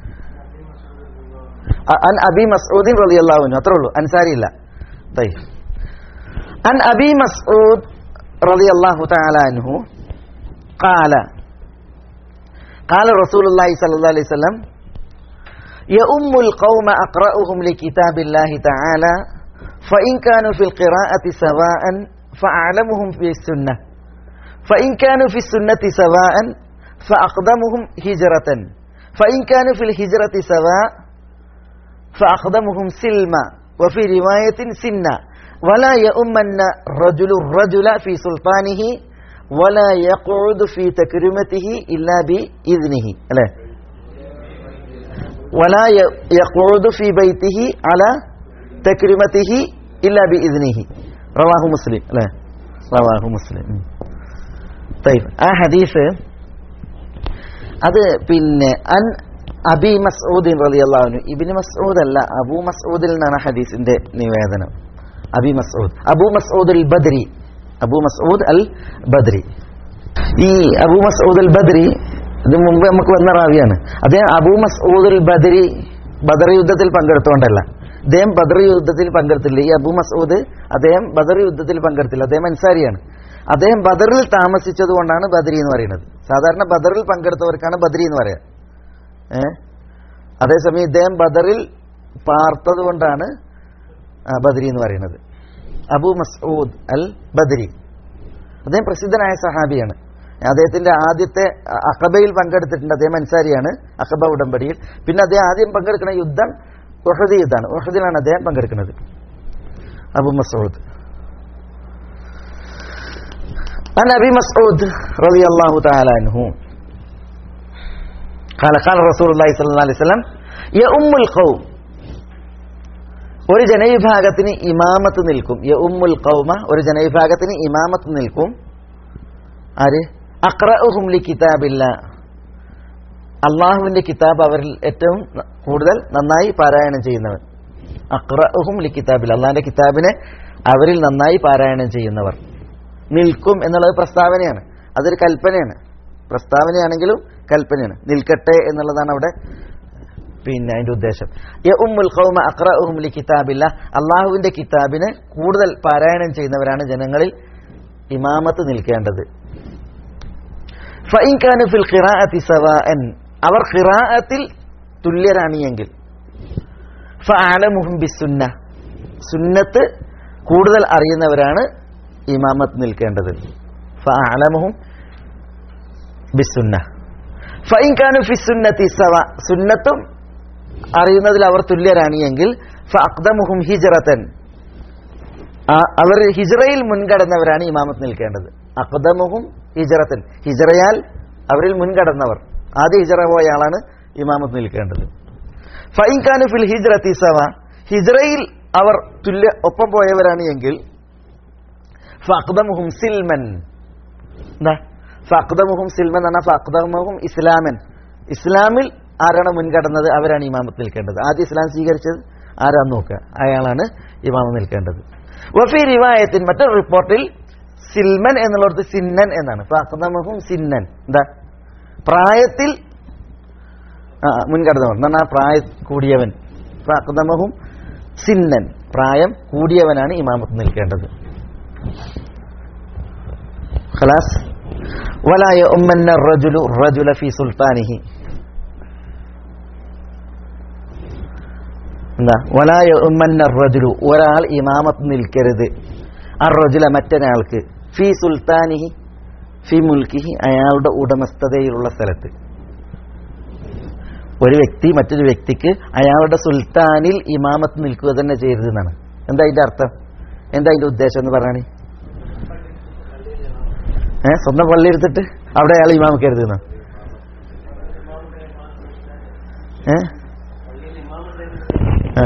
അൻ അബി മസൂദിൻ റളിയല്ലാഹു അൻഹു അത്രേ ഉള്ളൂ അൻസാരി ഇല്ല طيب عن أبي مسعود رضي الله تعالى عنه قال قال رسول الله صلى الله عليه وسلم يؤم القوم أقرأهم لكتاب الله تعالى فإن كانوا في القراءة سواء فأعلمهم في السنة فإن كانوا في السنة سواء فأقدمهم هجرة فإن كانوا في الهجرة سواء فأقدمهم سلما وفي رواية سنا ولا يؤمن رجل الرجل في سلطانه ولا يقعد في تكريمته إلا بإذنه لا ولا ي- يقعد في بيته على تكريمته إلا بإذنه رواه مسلم لا رواه مسلم طيب ആ ഹദീസ് അത് പിന്നെ അൻ അബി മസ്ഊദിൻ റളിയല്ലാഹു അൻഹു ഇബ്നു മസ്ഊദ് അല്ല അബൂ മസ്ഊദിൽ നിന്നാണ് ഹദീസിന്റെ നിവേദനം അബി മസ്ഊദ് അബൂ മസ്ഊദ് അൽ ബദ്രി അബൂ മസ്ഊദ് അൽ ബദ്രി ഈ അബൂ മസ്ഊദ് അൽ ബദ്രി ഇത് മുമ്പ് നമുക്ക് വന്ന റാവിയാണ് അദ്ദേഹം അബൂ മസ്ഊദ് അൽ ബദ്രി ബദർ യുദ്ധത്തിൽ പങ്കെടുത്തുകൊണ്ടല്ല അദ്ദേഹം ബദർ യുദ്ധത്തിൽ പങ്കെടുത്തില്ല ഈ അബൂ മസ്ഊദ് അദ്ദേഹം ബദർ യുദ്ധത്തിൽ പങ്കെടുത്തില്ല അദ്ദേഹം അൻസാരിയാണ് അദ്ദേഹം ബദറിൽ താമസിച്ചത് കൊണ്ടാണ് ബദരി എന്ന് പറയുന്നത് സാധാരണ ബദറിൽ പങ്കെടുത്തവർക്കാണ് ബദരി എന്ന് പറയാ ഏ അതേസമയം ഇദ്ദേഹം ബദറിൽ പാർത്തത് കൊണ്ടാണ് ആ, ബദരി എന്ന് പറയുന്നത് അബു മസ്ഊദ് അൽ ബദരി അദ്ദേഹം പ്രസിദ്ധനായ സഹാബിയാണ് അദ്ദേഹത്തിന്റെ ആദ്യത്തെ അ- അഖബയിൽ പങ്കെടുത്തിട്ടുണ്ട് അദ്ദേഹം അൻസാരിയാണ് അഖബ ഉടമ്പടിയിൽ പിന്നെ അദ്ദേഹം ആദ്യം പങ്കെടുക്കുന്ന യുദ്ധം ഉഹദ് യുദ്ധമാണ് ഉഹദിലാണ് അദ്ദേഹം പങ്കെടുക്കുന്നത് അബു മസൂദ് عن أبي مسعود رضي الله تعالى عنه قال قال رسول الله صلى الله عليه وسلم يا أم القوم ഒരു ജനവിഭാഗത്തിന് ഇമാമത്ത് നിൽക്കും യ ഉമ്മുൽ കൗമ ഒരു ജനവിഭാഗത്തിന് ഇമാമത്ത് നിൽക്കും ആര് അക്രഉഹും ലി കിതാബില്ല അള്ളാഹുവിന്റെ കിതാബ് അവരിൽ ഏറ്റവും ന- കൂടുതൽ നന്നായി പാരായണം ചെയ്യുന്നവൻ അക്രഉഹും ലി കിതാബില്ല അള്ളാഹിന്റെ കിതാബിനെ അവരിൽ നന്നായി പാരായണം ചെയ്യുന്നവർ നിൽക്കും എന്നുള്ളത് പ്രസ്താവനയാണ് അതൊരു കൽപ്പനയാണ് പ്രസ്താവനയാണെങ്കിലും കൽപ്പനയാണ് നിൽക്കട്ടെ എന്നുള്ളതാണ് അവിടെ പിന്നെ അതിന്റെ ഉദ്ദേശം യ ഉമ്മുൽ ഖൗമ അഖ്റഉഹും ലി കിതാബില്ല അള്ളാഹുവിന്റെ കിതാബിനെ കൂടുതൽ പാരായണം ചെയ്യുന്നവരാണ് ജനങ്ങളിൽ ഇമാമത്ത് നിൽക്കേണ്ടത് ഫഇൻ കാനു ഫിൽ ഖിറാഅത്തി സവാഅൻ അവർ ഖിറാഅത്തിൽ തുല്യരാണ് എങ്കിൽ ഫഅലമുഹും ബിസുന്ന സുന്നത്ത് കൂടുതൽ അറിയുന്നവരാണ് ഇമാമത്ത് നിൽക്കേണ്ടത് ഫഅലമുഹും ബിസുന്ന ഫൈൻ കാനു ഫി സുന്നത്തി സവ സുന്നത്തും അറിയുന്നതിൽ അവർ തുല്യരാണ് എങ്കിൽ ഫഅഖ്ദമുഹും ഹിജ്റതൻ ആ- അവർ ഹിജ്റയിൽ മുൻകടന്നവരാണ് ഇമാമത്ത് നിൽക്കേണ്ടത് അഖ്ദമുഹും ഹിജ്റത്തൻ ഹിജ്റയാൽ അവരിൽ മുൻകടന്നവർ ആദ്യ ഹിജ്റ പോയ ആളാണ് ഇമാമത്ത് നിൽക്കേണ്ടത് ഫൈൻ കാനു ഫിൽ ഹിജ്റത്തി സവ ഹിജ്റയിൽ അവർ തുല്യ ഒപ്പം പോയവരാണ് എങ്കിൽ ഫഅഖ്ദമുഹും സിൽമൻ എന്താ ഫഅഖ്ദമുഹും സിൽമൻ എന്നാ ഫഅഖ്ദമുഹും ഇസ്ലാമൻ ഇസ്ലാമിൽ ആരാണ് മുൻകടന്നത് അവരാണ് ഇമാമത്ത് നിൽക്കേണ്ടത് ആദ്യം ഇസ്ലാം സ്വീകരിച്ചത് ആരാന്ന് നോക്കുക അയാളാണ് ഇമാമം നിൽക്കേണ്ടത് വഫി റിവായത്തിൻ മറ്റൊരു റിപ്പോർട്ടിൽ സിൽമൻ എന്നുള്ളടത്ത് സിന്നൻ എന്നാണ് ഫഅഖ്ദമുഹും സിന്നൻ എന്താ പ്രായത്തിൽ ആ, മുൻകടന്നവൻ എന്ന് പറഞ്ഞാൽ പ്രായ കൂടിയവൻ ഫഅഖ്ദമുഹും സിന്നൻ പ്രായം കൂടിയവനാണ് ഇമാമത്ത് നിൽക്കേണ്ടത് خلاص ولا يؤمن الرجل الرجل في سلطانه എന്താ ولا يؤمن الرجل ഒരാൾ ഇമാമത്ത് നിൽക്കരുത് അറജുല മറ്റൊരാൾക്ക് ഫി സുൽത്താനിഹി ഫി മുൽക്കിഹി അയാളുടെ ഉടമസ്ഥതയിലുള്ള സ്ഥലത്ത് ഒരു വ്യക്തി മറ്റൊരു വ്യക്തിക്ക് അയാളുടെ സുൽത്താനിൽ ഇമാമത്ത് നിൽക്കുക തന്നെ ചെയ്യരുതെന്നാണ് എന്താ അതിന്റെ അർത്ഥം എന്താ അതിന്റെ ഉദ്ദേശം എന്ന് പറഞ്ഞാണ് ഏഹ് സ്വന്തം പള്ളി എടുത്തിട്ട് അവിടെ അയാൾ ഇമാം കരുതുന്ന ഏഹ് ആ.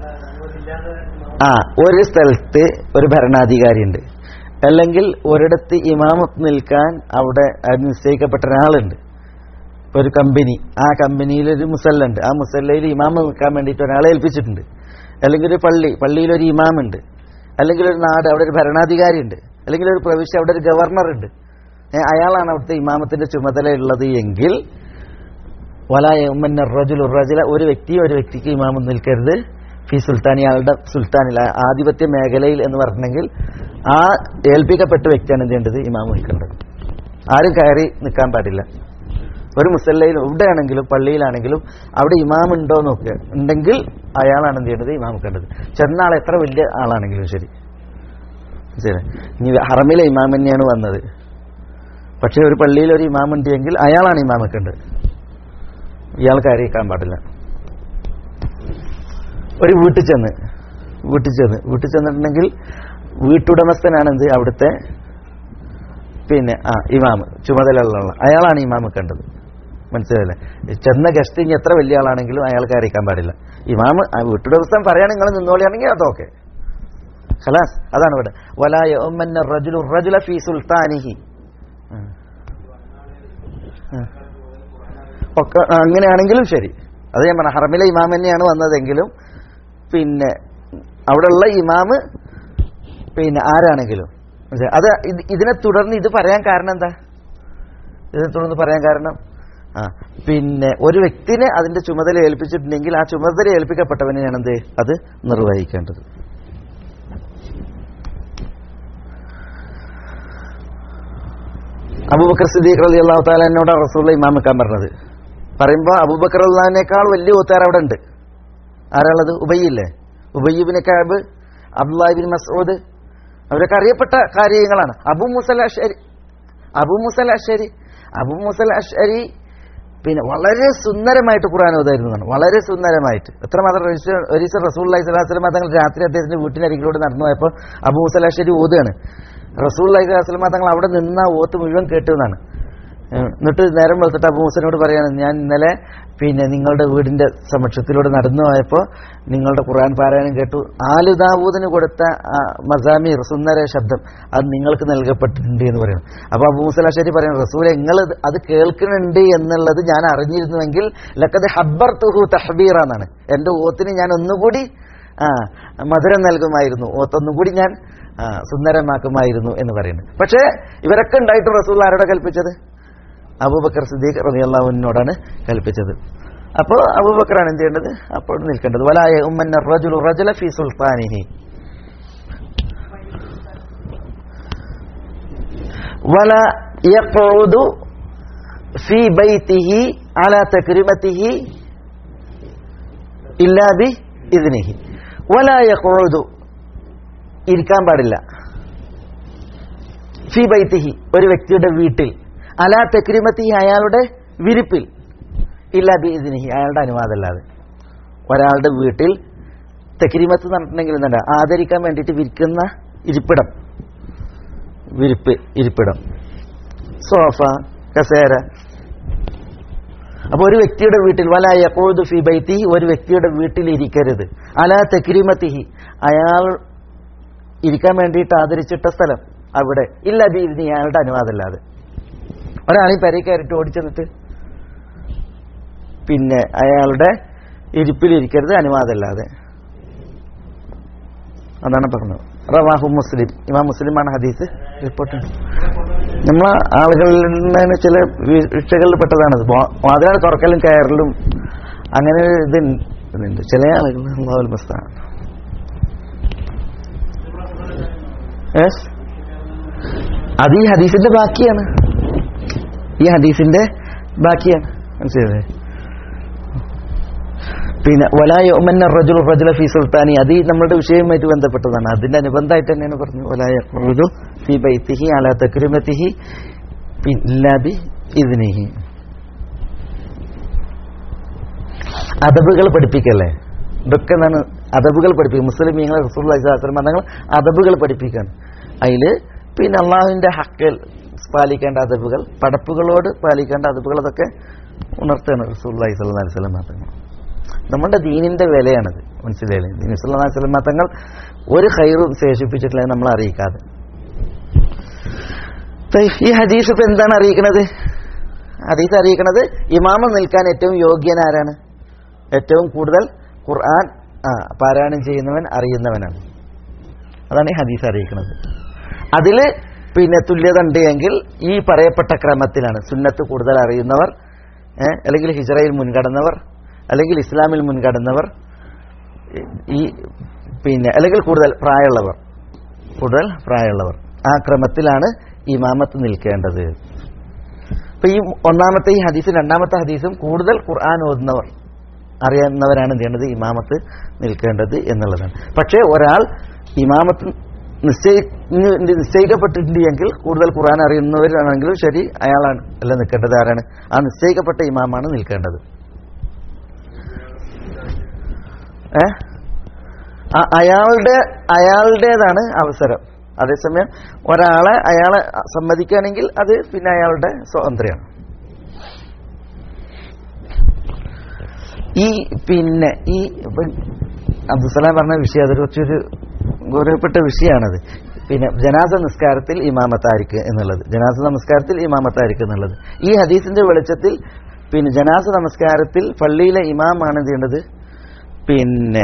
ആ ഒരു സ്ഥലത്ത് ഒരു ഭരണാധികാരി ഉണ്ട് അല്ലെങ്കിൽ ഒരിടത്ത് ഇമാമത്ത് നിൽക്കാൻ അവിടെ അത് നിശ്ചയിക്കപ്പെട്ട ഒരാളുണ്ട് ഇപ്പൊ ഒരു കമ്പനി ആ കമ്പനിയിൽ ഒരു മുസല്ലുണ്ട് ആ മുസല്ലയിൽ ഇമാമ നിൽക്കാൻ വേണ്ടിയിട്ട് ഒരാളെ ഏൽപ്പിച്ചിട്ടുണ്ട് അല്ലെങ്കിൽ ഒരു പള്ളി പള്ളിയിൽ ഒരു ഇമാമുണ്ട് അല്ലെങ്കിൽ ഒരു നാട് അവിടെ ഒരു ഭരണാധികാരി ഉണ്ട് അല്ലെങ്കിൽ ഒരു പ്രവിശ്യ അവിടെ ഒരു ഗവർണർ ഉണ്ട് ഏ, അയാളാണ് അവിടുത്തെ ഇമാമത്തിന്റെ ചുമതലയുള്ളത് എങ്കിൽ വലായ ഉമ്മന്ന റജുൽ റജുല ഒരു വ്യക്തി ഒരു വ്യക്തിക്ക് ഇമാമം നിൽക്കരുത് ഫി സുൽത്താനി അയാളുടെ സുൽത്താനിൽ ആ ആധിപത്യ മേഖലയിൽ എന്ന് പറഞ്ഞെങ്കിൽ ആ ഏൽപ്പിക്കപ്പെട്ട വ്യക്തിയാണ് എന്ത് ചെയ്യേണ്ടത് ഇമാം നിൽക്കേണ്ടത് ആരും കയറി നിൽക്കാൻ പാടില്ല ഒരു മുസല്ലയിൽ എവിടെയാണെങ്കിലും പള്ളിയിലാണെങ്കിലും അവിടെ ഇമാം ഉണ്ടോ നോക്കുക ഉണ്ടെങ്കിൽ അയാളാണ് എന്ത് ചെയ്യേണ്ടത് ഇമാം നിൽക്കേണ്ടത് ചെന്ന ആൾ എത്ര വലിയ ആളാണെങ്കിലും ശരി ശരി ഇനി ഹറമിലെ ഇമാം തന്നെയാണ് വന്നത് പക്ഷെ ഒരു പള്ളിയിൽ ഒരു ഇമാം ഉണ്ടെങ്കിൽ അയാളാണ് ഇമാം നിൽക്കേണ്ടത് ഇയാൾ കയറിയേക്കാൻ പാടില്ല ഒരു വീട്ടിൽ ചെന്ന് വീട്ടിൽ ചെന്ന് വീട്ടിൽ ചെന്നിട്ടുണ്ടെങ്കിൽ വീട്ടുടമസ്ഥനാണ് എന്ത് അവിടുത്തെ പിന്നെ ആ ഇമാം ചുമതലയുള്ള അയാളാണ് ഇമാം കണ്ടത് മനസ്സിലായില്ലേ ചെന്ന ഗസ്റ്റ് ഇനി എത്ര വലിയ ആളാണെങ്കിലും അയാൾ കയറിക്കാൻ പാടില്ല ഇമാം ആ വീട്ടുടമസ്ഥൻ പറയാൻ നിങ്ങൾ നിന്നോളിയാണെങ്കിൽ അതൊക്കെ ഖലാസ് അതാണ് ഇവിടെ വലായ ഉമ്മന്ന റജുലു റജുല ഫീ സുൽത്താനിഹി ആ. ആ. ഒക്കെ ആ, അങ്ങനെയാണെങ്കിലും ശരി അത് ഞാൻ പറഞ്ഞ ഹറമിലെ ഇമാം തന്നെയാണ് വന്നതെങ്കിലും പിന്നെ അവിടെയുള്ള ഇമാമ് പിന്നെ ആരാണെങ്കിലും മനസ്സിലായോ? അത് ഇത് ഇതിനെ തുടർന്ന് ഇത് പറയാൻ കാരണം എന്താ ഇതിനെ തുടർന്ന് പറയാൻ കാരണം ആ പിന്നെ ഒരു വ്യക്തിനെ അതിന്റെ ചുമതല ഏൽപ്പിച്ചിട്ടുണ്ടെങ്കിൽ ആ ചുമതല ഏൽപ്പിക്കപ്പെട്ടവനെയാണ് എന്ത് അത് നിർവഹിക്കേണ്ടത് അബൂബക്കർ സിദ്ദീഖ് റലി അള്ളാഹു താലോട് റസൂള്ള ഇമാം വെക്കാൻ പറഞ്ഞത് പറയുമ്പോൾ അബൂബക്കർ അള്ളഹാനേക്കാൾ വലിയ ഊത്താർ അവിടെ ഉണ്ട് ആരാളത് ഉബയ്യില്ലേ ഉബയ്യബിന് കാബ് അബ്ദുല്ലാഹിബിൻ മസൂദ് അവരൊക്കെ അറിയപ്പെട്ട കാര്യങ്ങളാണ് Abu Musal Ashari Abu Musal Ashari Abu Musal Ashari പിന്നെ വളരെ സുന്ദരമായിട്ട് ഖുർആൻ ഓതായിരുന്നതാണ് വളരെ സുന്ദരമായിട്ട് എത്രമാത്രം ഒരീസം റസൂൽ അലൈഹി സ്വലാസ്ലമ തങ്ങൾ രാത്രി അദ്ദേഹത്തിന്റെ വീട്ടിനരികിലൂടെ നടന്നു പോയപ്പോൾ അബു മുസൽ അഷരി ഓതുകയാണ് റസൂൽ അലൈഹി സ്വലാസ്ലമ തങ്ങൾ അവിടെ നിന്ന ഓത്ത് മുഴുവൻ കേട്ടു എന്നാണ് ഏഹ് എന്നിട്ട് നേരം വെളുത്തിട്ട് അബു മുസലിനോട് പറയാണ് ഞാൻ ഇന്നലെ പിന്നെ നിങ്ങളുടെ വീടിന്റെ സമക്ഷത്തിലൂടെ നടന്നു പോയപ്പോൾ നിങ്ങളുടെ ഖുർആൻ പാരായണം കേട്ടു ആലുദാവൂദിന് കൊടുത്ത ആ മസാമീർ സുന്ദര ശബ്ദം അത് നിങ്ങൾക്ക് നൽകപ്പെട്ടിട്ടുണ്ട് എന്ന് പറയുന്നു അപ്പൊ അബു മുസലാശ്ശേരി പറയുന്നു റസൂൽ നിങ്ങൾ അത് കേൾക്കുന്നുണ്ട് എന്നുള്ളത് ഞാൻ അറിഞ്ഞിരുന്നുവെങ്കിൽ ലക്കത് ഹബ്ബർ തുഹു തഹബീർ എന്നാണ് എന്റെ ഓത്തിന് ഞാൻ ഒന്നുകൂടി ആ മധുരം നൽകുമായിരുന്നു ഓത്തൊന്നും കൂടി ഞാൻ ആ, സുന്ദരമാക്കുമായിരുന്നു എന്ന് പറയുന്നു പക്ഷേ ഇവരൊക്കെ ഉണ്ടായിട്ട് റസൂൽ ആരോടെ കൽപ്പിച്ചത് അബൂബക്കർ സിദ്ദീഖ് റളിയല്ലാഹുവിനോടാണ് കൽപ്പിച്ചത് അപ്പോൾ അബൂബക്കറാണ് എന്ത് ചെയ്യേണ്ടത് അപ്പോൾ നിൽക്കേണ്ടത് വലായ ഉമ്മന്ന റജുലു റജുല ഫി സുൽത്താനിഹി വല യഖഉദു ഫി ബൈതിഹി അലാ തക്രിമതിഹി ഇല്ലാ ബി ഇദ്നിഹി വല യഖഉദു ഇരിക്കാൻ പാടില്ല ഫി ബൈത്തിഹി ഒരു വ്യക്തിയുടെ വീട്ടിൽ അലാ തെക്രിമത്തി അയാളുടെ വിരിപ്പിൽ ഇല്ല ബീദിനിഹി അയാളുടെ അനുവാദമല്ലാതെ ഒരാളുടെ വീട്ടിൽ തെക്കിരിമത്ത് നടന്നിട്ടുണ്ടെങ്കിൽ എന്താ ആദരിക്കാൻ വേണ്ടിയിട്ട് വിരിക്കുന്ന ഇരിപ്പിടം വിരിപ്പ് ഇരിപ്പിടം സോഫ കസേര അപ്പൊ ഒരു വ്യക്തിയുടെ വീട്ടിൽ വല യക്കോദ് ഫി ബൈത്തി ഒരു വ്യക്തിയുടെ വീട്ടിൽ ഇരിക്കരുത് അല തെക്കിരിമത്തിഹി അയാൾ ഇരിക്കാൻ വേണ്ടിയിട്ട് ആദരിച്ചിട്ട സ്ഥലം അവിടെ ഇല്ല ബീദിനി അയാളുടെ അനുവാദമല്ലാതെ ഒരാൾ ഈ പെരയിൽ കയറിട്ട് ഓടിച്ചെന്നിട്ട് പിന്നെ അയാളുടെ ഇരിപ്പിലിരിക്കരുത് അനുവാദമല്ലാതെ അതാണ് പറഞ്ഞത് റവാഹു മുസ്ലിം ഇമാം മുസ്ലിമാണ് ഹദീസ് റിപ്പോർട്ട് നമ്മളെ ആളുകളിൽ നിന്ന് ചില വീഴ്ചകളിൽ പെട്ടതാണത് വാതിലാണ് തുറക്കലും കയറലും അങ്ങനെ ഒരു ഇത് ഇതുണ്ട് ചില ആളുകൾ അള്ളാഹുൽ മസ്താൻ അത് ഈ ഹദീസിന്റെ ബാക്കിയാണ് ഈ ഹദീസിന്റെ ബാക്കിയാണ് മനസ്സിലായേ പിന്നെ വലായ റജുൽ റജുല ഫി സുൽത്താനി അത് ഈ നമ്മുടെ വിഷയവുമായിട്ട് ബന്ധപ്പെട്ടതാണ് അതിന്റെ അനുബന്ധമായിട്ട് തന്നെയാണ് പറഞ്ഞു വലായ റജു ഫി ബൈത്തിഹി അല തക്രിമത്തിഹി പില്ലാബി ഇതിനിഹി അതബുകൾ പഠിപ്പിക്കല്ലേ ഇതൊക്കെ എന്താണ് അതബുകൾ പഠിപ്പിക്കും മുസ്ലിമീങ്ങളെ റസൂൽ മതങ്ങൾ അതബുകൾ പഠിപ്പിക്കാണ് അതില് പിന്നെ അള്ളാഹുവിന്റെ ഹക്കൽ പാലിക്കേണ്ട അതബുകൾ പടപ്പുകളോട് പാലിക്കേണ്ട അതബുകൾ അതൊക്കെ ഉണർത്തുകയാണ് റസൂൽ അലൈഹി സ്വലം മതങ്ങൾ നമ്മുടെ ദീനിന്റെ വിലയാണത് മനസ്സിലായില്ലേ ദീൻ ഇസ്ലാം സ്വലം തങ്ങൾ ഒരു ഹൈറും ശേഷിപ്പിച്ചിട്ടില്ല നമ്മൾ അറിയിക്കാതെ ഈ ഹദീസ് ഇപ്പൊ എന്താണ് അറിയിക്കുന്നത് ഹദീസ് അറിയിക്കുന്നത് ഇമാമ നിൽക്കാൻ ഏറ്റവും യോഗ്യനാരാണ് ഏറ്റവും കൂടുതൽ ഖുർആൻ ആ പാരായണം ചെയ്യുന്നവൻ അറിയുന്നവനാണ് അതാണ് ഈ ഹദീസ് അറിയിക്കുന്നത് അതില് പിന്നെ തുല്യത ഉണ്ട് എങ്കിൽ ഈ പറയപ്പെട്ട ക്രമത്തിലാണ് സുന്നത്ത് കൂടുതൽ അറിയുന്നവർ അല്ലെങ്കിൽ ഹിജറയിൽ മുൻകടന്നവർ അല്ലെങ്കിൽ ഇസ്ലാമിൽ മുൻകടന്നവർ ഈ പിന്നെ അല്ലെങ്കിൽ കൂടുതൽ പ്രായമുള്ളവർ കൂടുതൽ പ്രായമുള്ളവർ ആ ക്രമത്തിലാണ് ഇമാമത്ത് നിൽക്കേണ്ടത് ഇപ്പൊ ഈ ഒന്നാമത്തെ ഈ ഹദീസും രണ്ടാമത്തെ ഹദീസും കൂടുതൽ ഖുർആൻ ഓതുന്നവർ അറിയാവുന്നവരാണ് എന്ത് ചെയ്യേണ്ടത് ഇമാമത്ത് നിൽക്കേണ്ടത് എന്നുള്ളതാണ് പക്ഷേ ഒരാൾ ഇമാമത്ത് നിശ്ചയി നിശ്ചയിക്കപ്പെട്ടിട്ടുണ്ട് എങ്കിൽ കൂടുതൽ ഖുർആൻ അറിയുന്നവരാണെങ്കിലും ശരി അയാളാണ് അല്ല നിൽക്കേണ്ടത് ആരാണ് ആ നിശ്ചയിക്കപ്പെട്ട ഇമാമാണ് നിൽക്കേണ്ടത് ഏ അയാളുടെ അയാളുടേതാണ് അവസരം അതേസമയം ഒരാളെ അയാളെ സമ്മതിക്കുകയാണെങ്കിൽ അത് പിന്നെ അയാളുടെ സ്വാതന്ത്ര്യമാണ് ഈ പിന്നെ ഈ അബ്ദുസലാം പറഞ്ഞ വിഷയം അതൊരു കുറച്ചൊരു ഗൗരവപ്പെട്ട വിഷയമാണത് പിന്നെ ജനാസ നിസ്കാരത്തിൽ ഇമാമത്താരിക്ക് എന്നുള്ളത് ജനാസ നമസ്കാരത്തിൽ ഇമാമത്താരിക്ക് എന്നുള്ളത് ഈ ഹദീസിന്റെ വെളിച്ചത്തിൽ പിന്നെ ജനാസ നമസ്കാരത്തിൽ പള്ളിയിലെ ഇമാമാണ് എന്ത് ചെയ്യേണ്ടത് പിന്നെ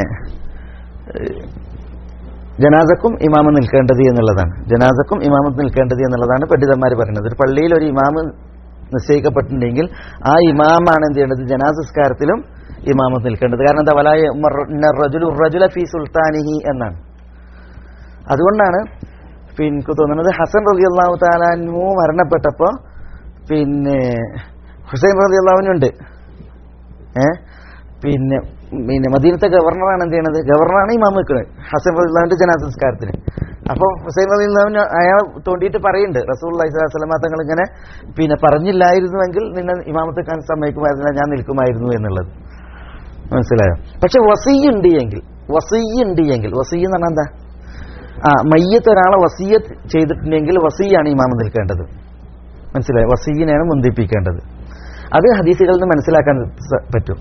ജനാസക്കും ഇമാമ നിൽക്കേണ്ടത് എന്നുള്ളതാണ് ജനാസക്കും ഇമാമത്ത് നിൽക്കേണ്ടത് എന്നുള്ളതാണ് പണ്ഡിതന്മാർ പറയുന്നത് ഒരു പള്ളിയിൽ ഒരു ഇമാമ് നിശ്ചയിക്കപ്പെട്ടിട്ടുണ്ടെങ്കിൽ ആ ഇമാമാണ് എന്ത് ചെയ്യേണ്ടത് ജനാസസ്കാരത്തിലും ഇമാമത്ത് നിൽക്കേണ്ടത് കാരണം എന്താ വലായ റജുലു റജുല ഫി സുൽത്താനിഹി എന്നാണ് അതുകൊണ്ടാണ് എനിക്ക് തോന്നുന്നത് ഹസൻ റബി അള്ളാഹു താലാനു മരണപ്പെട്ടപ്പോ പിന്നെ ഹുസൈൻ റബി അള്ളാഹുനുണ്ട് ഏ പിന്നെ പിന്നെ മദീനത്തെ ഗവർണറാണ് എന്ത് ചെയ്യണത് ഗവർണറാണ് ഇമാം വെക്കുന്നത് ഹസൻ റബിള്ളാഹിന്റെ ജനാസംസ്കാരത്തിന് അപ്പോൾ ഹുസൈൻ റബിള്ളാഹിന് അയാൾ തോണ്ടിയിട്ട് പറയുന്നുണ്ട് റസൂൽ അലൈഹിസ്ലാം തങ്ങൾ ഇങ്ങനെ പിന്നെ പറഞ്ഞില്ലായിരുന്നുവെങ്കിൽ നിന്നെ ഇമാമത്തെ കാണാൻ സമ്മതിക്കുമായിരുന്നില്ല ഞാൻ നിൽക്കുമായിരുന്നു എന്നുള്ളത് മനസ്സിലായോ പക്ഷെ വസീയുണ്ട് എങ്കിൽ വസീയുണ്ട് എങ്കിൽ വസീ എന്ന് പറഞ്ഞാൽ എന്താ ആ മയ്യത്ത് ഒരാളെ വസീയത്ത് ചെയ്തിട്ടുണ്ടെങ്കിൽ വസീയാണ് ഇമാമ നിൽക്കേണ്ടത് മനസ്സിലായോ വസീയിനെയാണ് മുന്തിപ്പിക്കേണ്ടത് അത് ഹദീസുകളിൽ നിന്ന് മനസ്സിലാക്കാൻ പറ്റും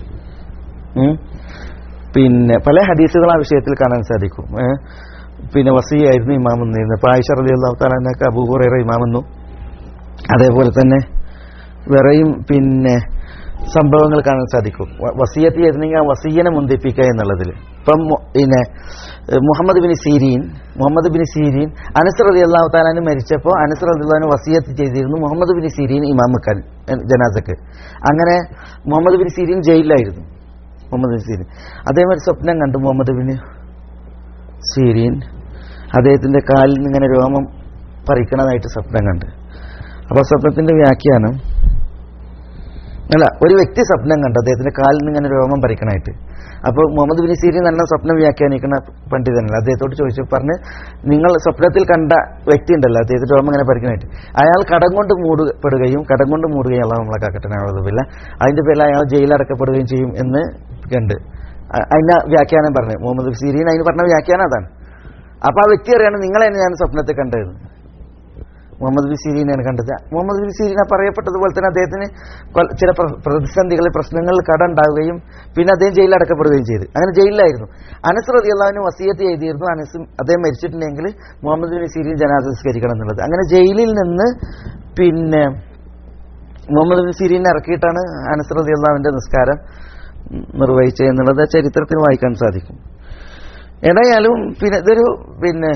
പിന്നെ പല ഹദീസുകൾ ആ വിഷയത്തിൽ കാണാൻ സാധിക്കും പിന്നെ വസീയായിരുന്നു ഇമാമെന്നിരുന്നത് ഇപ്പൊ ആയിഷ റലി അള്ളാഹു താലൊക്കെ അബൂഹുറേറെ ഇമാമെന്നു അതേപോലെ തന്നെ വേറെയും പിന്നെ സംഭവങ്ങൾ കാണാൻ സാധിക്കും വസീയത്ത് ചെയ്തിരുന്നെങ്കിൽ ആ വസീയനെ മുന്തിപ്പിക്കുക എന്നുള്ളതിൽ ഇപ്പം പിന്നെ Muhammad bin Sirin Muhammad bin Sirin അനസർ അലി അള്ളാഹു താലാന് മരിച്ചപ്പോൾ അനസർ അള്ളാഹുന് വസീയത്ത് ചെയ്തിരുന്നു മുഹമ്മദ് ബിൻ സീരീൻ ഇമാമുക്കാൻ ജനാസക്ക് അങ്ങനെ മുഹമ്മദ് ബിൻ സീരീൻ ജയിലിലായിരുന്നു മുഹമ്മദ് ബിൻ സീരീൻ അതേമാതിരി സ്വപ്നം കണ്ടു മുഹമ്മദ് ബിൻ സീരീൻ അദ്ദേഹത്തിന്റെ കാലിൽ നിന്ന് ഇങ്ങനെ രോമം പറിക്കണതായിട്ട് സ്വപ്നം കണ്ട് അപ്പൊ സ്വപ്നത്തിന്റെ വ്യാഖ്യാനം അല്ല ഒരു വ്യക്തി സ്വപ്നം കണ്ടു അദ്ദേഹത്തിന്റെ കാലിൽ നിന്ന് ഇങ്ങനെ രോമം പറിക്കണായിട്ട് അപ്പോൾ മുഹമ്മദ് ബിൻ സീരി നല്ല സ്വപ്നം വ്യാഖ്യാനിക്കുന്ന പണ്ഡിതനല്ല അദ്ദേഹത്തോട് ചോദിച്ചു പറഞ്ഞ് നിങ്ങൾ സ്വപ്നത്തിൽ കണ്ട വ്യക്തി ഉണ്ടല്ലോ അദ്ദേഹത്തിന്റെ രോമം ഇങ്ങനെ പറിക്കണായിട്ട് അയാൾ കടം കൊണ്ട് മൂടപ്പെടുകയും കടം കൊണ്ട് മൂടുകയും അല്ല നമ്മളെ കാക്കട്ടനാവുന്നില്ല അതിന്റെ പേരിൽ അയാൾ ജയിലടക്കപ്പെടുകയും ചെയ്യും എന്ന് കണ്ട് അ- അതിന്റെ വ്യാഖ്യാനം പറഞ്ഞു മുഹമ്മദ് ബിൻ സീരീൻ അതിന് പറഞ്ഞ വ്യാഖ്യാനം അതാണ് അപ്പൊ ആ വ്യക്തി അറിയാണ് നിങ്ങളെന്നെ ഞാൻ സ്വപ്നത്തിൽ കണ്ടത് മുഹമ്മദ് ബി സീരീനെയാണ് കണ്ടത് മുഹമ്മദ് ബി സീരീന പറയപ്പെട്ടതുപോലെ തന്നെ അദ്ദേഹത്തിന് കൊൽ- ചില പ്ര- പ്രതിസന്ധികൾ പ്രശ്നങ്ങൾ കട ഉണ്ടാവുകയും പിന്നെ അദ്ദേഹം ജയിലിൽ അടക്കപ്പെടുകയും ചെയ്തു അങ്ങനെ ജയിലിലായിരുന്നു അനസ് റതി അള്ളാഹുവിന് വസീയത്ത് ചെയ്തിരുന്നു അനസും അദ്ദേഹം മരിച്ചിട്ടുണ്ടെങ്കിൽ മുഹമ്മദ് ബിൻ സീരീൻ ജനാസ സംസ്കരിക്കണം എന്നുള്ളത് അങ്ങനെ ജയിലിൽ നിന്ന് പിന്നെ മുഹമ്മദ് ബിൻ സീരീനെ ഇറക്കിയിട്ടാണ് അനസ് റതി അള്ളാഹുവിന്റെ നിസ്കാരം നിർവഹിച്ചത് എന്നുള്ളത് ചരിത്രത്തിൽ വായിക്കാൻ സാധിക്കും ഏതായാലും പിന്നെ ഇതൊരു പിന്നെ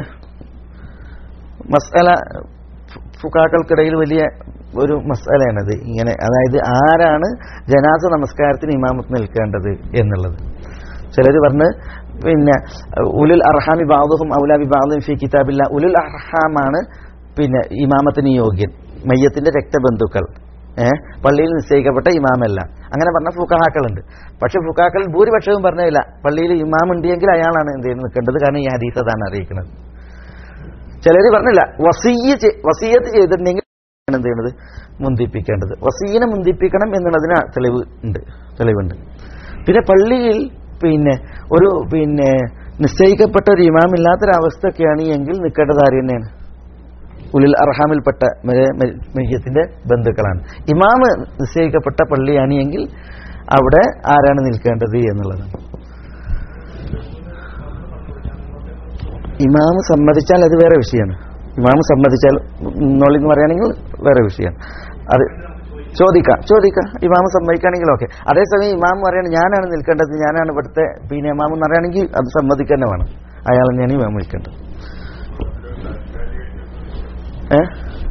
മസാല ഫുക്കാക്കൾക്കിടയിൽ വലിയ ഒരു മസാലയാണത് ഇങ്ങനെ അതായത് ആരാണ് ജനാസ നമസ്കാരത്തിന് ഇമാമത്ത് നിൽക്കേണ്ടത് എന്നുള്ളത് ചിലർ പറഞ്ഞ് പിന്നെ ഉലുൽ അർഹാമി ബാദുഹും ഔലാബി ബാദും ഫി കിതാബില്ല ഉലുൽ അർഹാമാണ് പിന്നെ ഇമാമത്തിന് യോഗ്യൻ മയ്യത്തിന്റെ രക്തബന്ധുക്കൾ ഏഹ് പള്ളിയിൽ നിശ്ചയിക്കപ്പെട്ട ഇമാമല്ല അങ്ങനെ പറഞ്ഞ ഫുക്കാക്കളുണ്ട് പക്ഷെ ഫുക്കാക്കളിൽ ഭൂരിപക്ഷവും പറഞ്ഞില്ല പള്ളിയിൽ ഇമാം ഉണ്ടെങ്കിൽ അയാളാണ് എന്ത് ചെയ്യുന്നത് നിൽക്കേണ്ടത് കാരണം ഈ ഹദീസ് അതാണ് അറിയിക്കുന്നത് ചിലര് പറഞ്ഞില്ല വസീയ ചെ- വസീയത്ത് ചെയ്തിട്ടുണ്ടെങ്കിൽ ആണ് എന്ത് ചെയ്യണത് മുന്തിപ്പിക്കേണ്ടത് വസീനെ മുന്തിപ്പിക്കണം എന്നുള്ളതിന് തെളിവ് ഉണ്ട് തെളിവുണ്ട് പിന്നെ പള്ളിയിൽ പിന്നെ ഒരു പിന്നെ നിശ്ചയിക്കപ്പെട്ട ഒരു ഇമാം ഇല്ലാത്തൊരവസ്ഥയൊക്കെയാണ് എങ്കിൽ നിൽക്കേണ്ടത് ആര് തന്നെയാണ് ഉലിൽ അർഹാമിൽപ്പെട്ട മെ- മെ- മയ്യത്തിന്റെ ബന്ധുക്കളാണ് ഇമാമ് നിശ്ചയിക്കപ്പെട്ട പള്ളിയാണ് എങ്കിൽ അവിടെ ആരാണ് നിൽക്കേണ്ടത് എന്നുള്ളതാണ് ഇമാമ് സമ്മതിച്ചാൽ അത് വേറെ വിഷയമാണ് ഇമാമ് സമ്മതിച്ചാൽ നോളിന്ന് പറയുകയാണെങ്കിൽ വേറെ വിഷയമാണ് അത് ചോദിക്കാം ചോദിക്കാം ഇമാമ് സമ്മതിക്കുകയാണെങ്കിൽ ഓക്കെ അതേസമയം ഇമാം പറയുകയാണ് ഞാനാണ് നിൽക്കേണ്ടത് ഞാനാണ് ഇവിടുത്തെ പിന്നെ ഇമാം എന്ന് പറയുകയാണെങ്കിൽ അത് സമ്മതിക്കുക തന്നെ വേണം അയാൾ തന്നെയാണ് ഇമാം വിളിക്കേണ്ടത് ഏ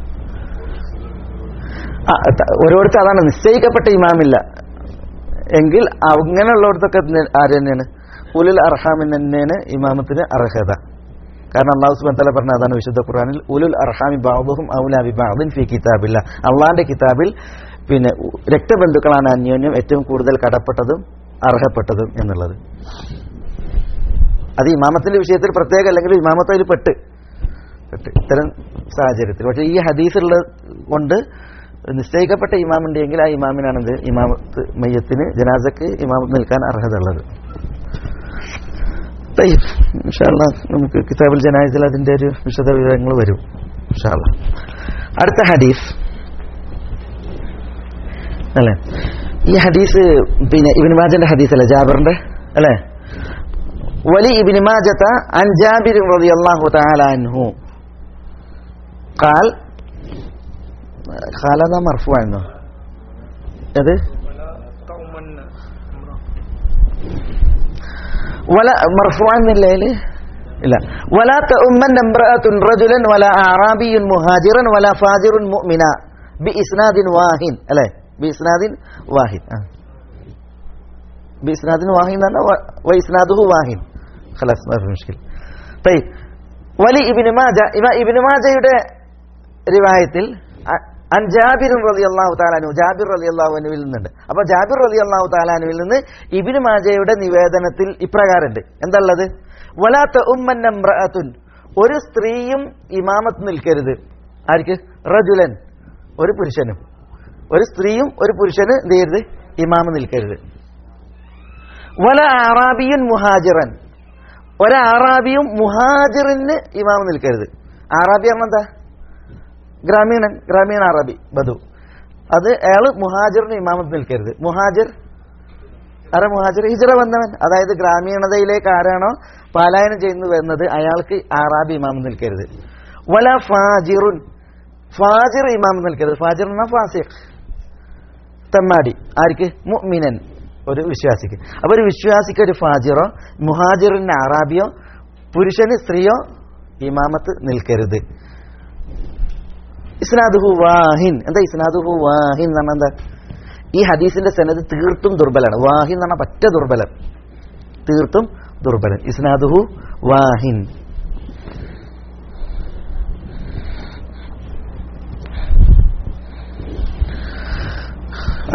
ആ, ത- ഓരോരുത്തർ അതാണ് നിശ്ചയിക്കപ്പെട്ട ഇമാമില്ല എങ്കിൽ അങ്ങനെയുള്ളവർക്കൊക്കെ നെ- ആര് തന്നെയാണ് ഉലുൽ അർഹാമിൻ തന്നെയാണ് ഇമാമത്തിന് അർഹത കാരണം അള്ളാഹു സുബാൻ തല പറഞ്ഞ അതാണ് വിശുദ്ധ ഖുർആനിൽ ഉലുൽ അർഹാമി ബാബുഹും ഔലാബി ബാബിൻ ഫി കിതാബില്ല അള്ളാന്റെ കിതാബിൽ പിന്നെ ഉ- രക്തബന്ധുക്കളാണ് അന്യോന്യം ഏറ്റവും കൂടുതൽ കടപ്പെട്ടതും അർഹപ്പെട്ടതും എന്നുള്ളത് അത് ഇമാമത്തിന്റെ വിഷയത്തിൽ പ്രത്യേക അല്ലെങ്കിൽ ഇമാമത്ത് അതിൽ പെട്ട് പെട്ട് ഇത്തരം സാഹചര്യത്തിൽ പക്ഷേ ഈ ഹദീസുള്ളത് കൊണ്ട് നിശ്ചയിക്കപ്പെട്ട ഇമാം ഉണ്ടെങ്കിൽ ആ ഇമാമിനാണ് എന്ത് ഇമാമത്ത് മയ്യത്തിന് ജനാസക്ക് ഇമാമത്ത് നിൽക്കാൻ അർഹത ഉള്ളത് طيب إن شاء الله നമുക്ക് കിതാബുൽ ജനാസിൽ അതിന്റെ ഒരു വിശദ വിവരങ്ങൾ വരും إن شاء الله അടുത്ത ഹദീസ് അല്ലേ ഈ ഹദീസ് പിന്നെ ഇബിൻ മാജന്റെ ഹദീസ് അല്ലേ ജാബറിന്റെ അല്ലേ വലി ഇബിൻ മാജത്ത അൻ ജാബിർ റളിയല്ലാഹു തആല അൻഹു قال قال هذا مرفوع عنه ഏത് ولا مرفوع എന്നില്ലേ അതില്? ഇല്ല ولا تؤمن امرأة رجلا ولا أعرابي مهاجرا ولا فاجر مؤمنا بإسناد واهن അല്ലേ بإسناد واحد آه. بإسناد واهن أنا وإسناده واهن خلاص ما في مشكلة طيب വലി ഇബിന് മാജ ഇവ ഇബിന് മാജയുടെ റിവായത്തിൽ അ- അൻ ജാബിർ റലി അള്ളാഹു താലാനു ജാബിർ റലി അള്ളാഹു അനുവിൽ നിന്നുണ്ട് അപ്പൊ ജാബിർ റലി അള്ളാഹു താലാനുവിൽ നിന്ന് ഇബിന് മാജയുടെ നിവേദനത്തിൽ ഇപ്രകാരമുണ്ട് എന്താ ഉള്ളത് വലാത്ത ഉമ്മൻ അമ്രഅത്തുൻ ഒരു സ്ത്രീയും ഇമാമത്ത് നിൽക്കരുത് ആർക്ക് റജുലൻ ഒരു പുരുഷനും ഒരു സ്ത്രീയും ഒരു പുരുഷന് എന്ത് ചെയ്യരുത് ഇമാമ് നിൽക്കരുത് വല അറാബിയൻ മുഹാജിറൻ ഒരാറാബിയും മുഹാജിറിന് ഇമാമ് നിൽക്കരുത് ആറാബി പറഞ്ഞ എന്താ ഗ്രാമീണൻ ഗ്രാമീണ അറബി ബധു അത് അയാള് മുഹാജിറിന് ഇമാമത്ത് നിൽക്കരുത് മുഹാജിർ ആരാ മുഹാജിർ ഹിജറ വന്നവൻ അതായത് ഗ്രാമീണതയിലേക്ക് ആരാണോ പലായനം ചെയ്യുന്നു വരുന്നത് അയാൾക്ക് ആറാബി ഇമാമം നിൽക്കരുത് വല ഫാജിറുൻ ഫാജിർ ഇമാമം നിൽക്കരുത് ഫാജിർ എന്നാ ഫാസിഖ് തെമ്മാടി ആർക്ക് മുഅ്മിനൻ ഒരു വിശ്വാസിക്ക് അപ്പൊ ഒരു വിശ്വാസിക്ക് ഒരു ഫാജിറോ മുഹാജിറിന് അറാബിയോ പുരുഷന് സ്ത്രീയോ ഇമാമത്ത് നിൽക്കരുത് ഇസ്നാദുഹു വാഹിൻ എന്താ ഇസ്നാദുഹു വാഹിൻ എന്ന് പറഞ്ഞാൽ എന്താ ഈ ഹദീസിന്റെ സനത് തീർത്തും ദുർബലാണ് വാഹിൻ എന്ന് പറഞ്ഞാൽ പറ്റ ദുർബലൻ തീർത്തും ദുർബലൻ ഇസ്നാദുഹു വാഹിൻ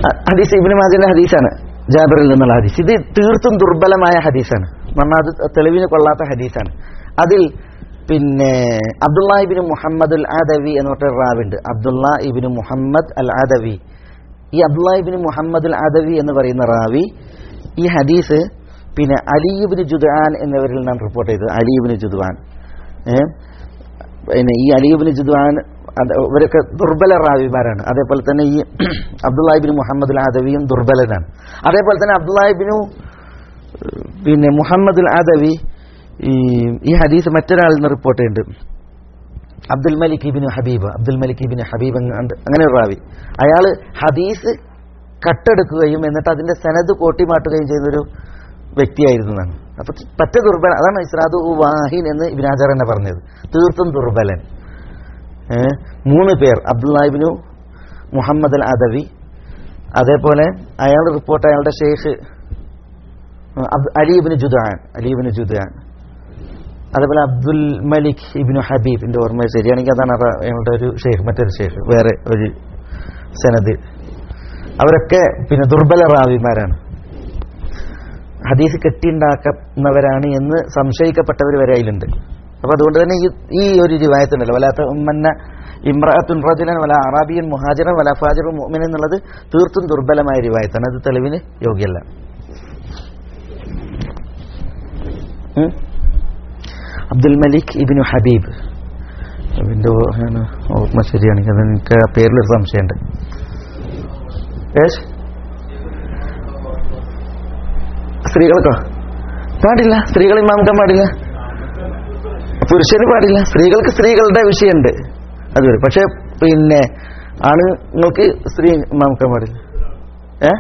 അ- ഹദീസ് ഇബ്നു മാജിന്റെ ഹദീസാണ് ജാബിറിൽ നിന്നുള്ള ഹദീസ് ഇത് തീർത്തും ദുർബലമായ ഹദീസാണ് നമ്മൾ അത് തെളിവിന് കൊള്ളാത്ത ഹദീസാണ് അതിൽ പിന്നെ അബ്ദുള്ള ഇബിന് മുഹമ്മദ് അൽ ആദവി എന്ന് പറഞ്ഞ റാവുണ്ട് അബ്ദുള്ള ഇബിന് മുഹമ്മദ് അൽ ആദവി ഈ അബ്ദുള്ള ഇബിന് മുഹമ്മദ് അൽ ആദവി എന്ന് പറയുന്ന റാവി ഈ ഹദീസ് പിന്നെ അലിയുബിന് ജുദാൻ എന്നിവരിൽ നിന്നാണ് റിപ്പോർട്ട് ചെയ്തത് അലിയുബിന് ജുദാൻ ഏഹ് പിന്നെ ഈ അലിയുബിന് ജുദ്വാൻ അത് ഇവരൊക്കെ ദുർബല റാവിമാരാണ് അതേപോലെ തന്നെ ഈ അബ്ദുല്ലാഹിബിന് മുഹമ്മദ് ആദവിയും ദുർബലനാണ് അതേപോലെ തന്നെ അബ്ദുല്ലാഹിബിനു പിന്നെ മുഹമ്മദ് ആദവി ഈ ഈ ഹദീസ് മറ്റൊരാളിൽ നിന്ന് റിപ്പോർട്ട് ചെയ്യുന്നുണ്ട് അബ്ദുൽ മലിക് ഇബിന് ഹബീബ് അബ്ദുൽ മലിക് ഇബിന് ഹബീബ് എങ്ങാണ്ട് അങ്ങനെ ഒരു റാവി അയാൾ ഹദീസ് കട്ടെടുക്കുകയും എന്നിട്ട് അതിന്റെ സനത് കോട്ടിമാട്ടുകയും ചെയ്യുന്നൊരു വ്യക്തിയായിരുന്നു എന്നാണ് അപ്പൊ പറ്റ ദുർബലൻ അതാണ് ഇസ്രാദു വാഹിൻ എന്ന് ഇബിനാജർ എന്നെ പറഞ്ഞത് തീർത്തും ദുർബലൻ ഏ? മൂന്ന് പേർ അബ്ദുല്ലാഹിബിനു മുഹമ്മദ് അൽ അദവി അതേപോലെ അയാൾ റിപ്പോർട്ട് അയാളുടെ ഷെയ്ഖ് അലീബിന് ജുദാൻ അലീബിന് ജുദാൻ അതേപോലെ അബ്ദുൽ മലിക് ഇബിനു ഹബീബ് എന്റെ ഓർമ്മ ശരിയാണെങ്കിൽ അതാണ് അറ- അയാളുടെ ഒരു ഷെയ്ഖ് മറ്റൊരു ഷെയ്ഖ് വേറെ ഒരു സനത് അവരൊക്കെ പിന്നെ ദുർബല റാവിമാരാണ് ഹദീസ് കെട്ടിയുണ്ടാക്കുന്നവരാണ് എന്ന് സംശയിക്കപ്പെട്ടവർ വരെ അതിലുണ്ട് അപ്പൊ അതുകൊണ്ട് തന്നെ ഈ ഈ ഒരു രൂപായത്തുണ്ടല്ലോ വലാത്ത ഉമ്മന്ന ഇമ്രാത്തുൻ റജുലൻ വല അറാബിയൻ മുഹാജിറൻ വല ഫാജിറും മുഅ്മിൻ എന്നുള്ളത് തീർത്തും ദുർബലമായ രൂപായത്താണ് അത് തെളിവിന് യോഗ്യമല്ല ഉം? അബ്ദുൽ മലിക് ഇബിനു ഹബീബ് അതിന്റെ ഓ- ആണ് ഓർമ്മ ശരിയാണെങ്കിൽ അത് എനിക്ക് ആ പേരിലൊരു സംശയമുണ്ട് ഏഷ് സ്ത്രീകൾക്കോ പാടില്ല സ്ത്രീകൾ ഇമാമിക്കാൻ പാടില്ല പുരുഷന് പാടില്ല സ്ത്രീകൾക്ക് സ്ത്രീകളുടെ വിഷയമുണ്ട് അത് വരും പക്ഷെ പിന്നെ ആണുങ്ങൾക്ക് സ്ത്രീ ഇമാമിക്കാൻ പാടില്ല ഏ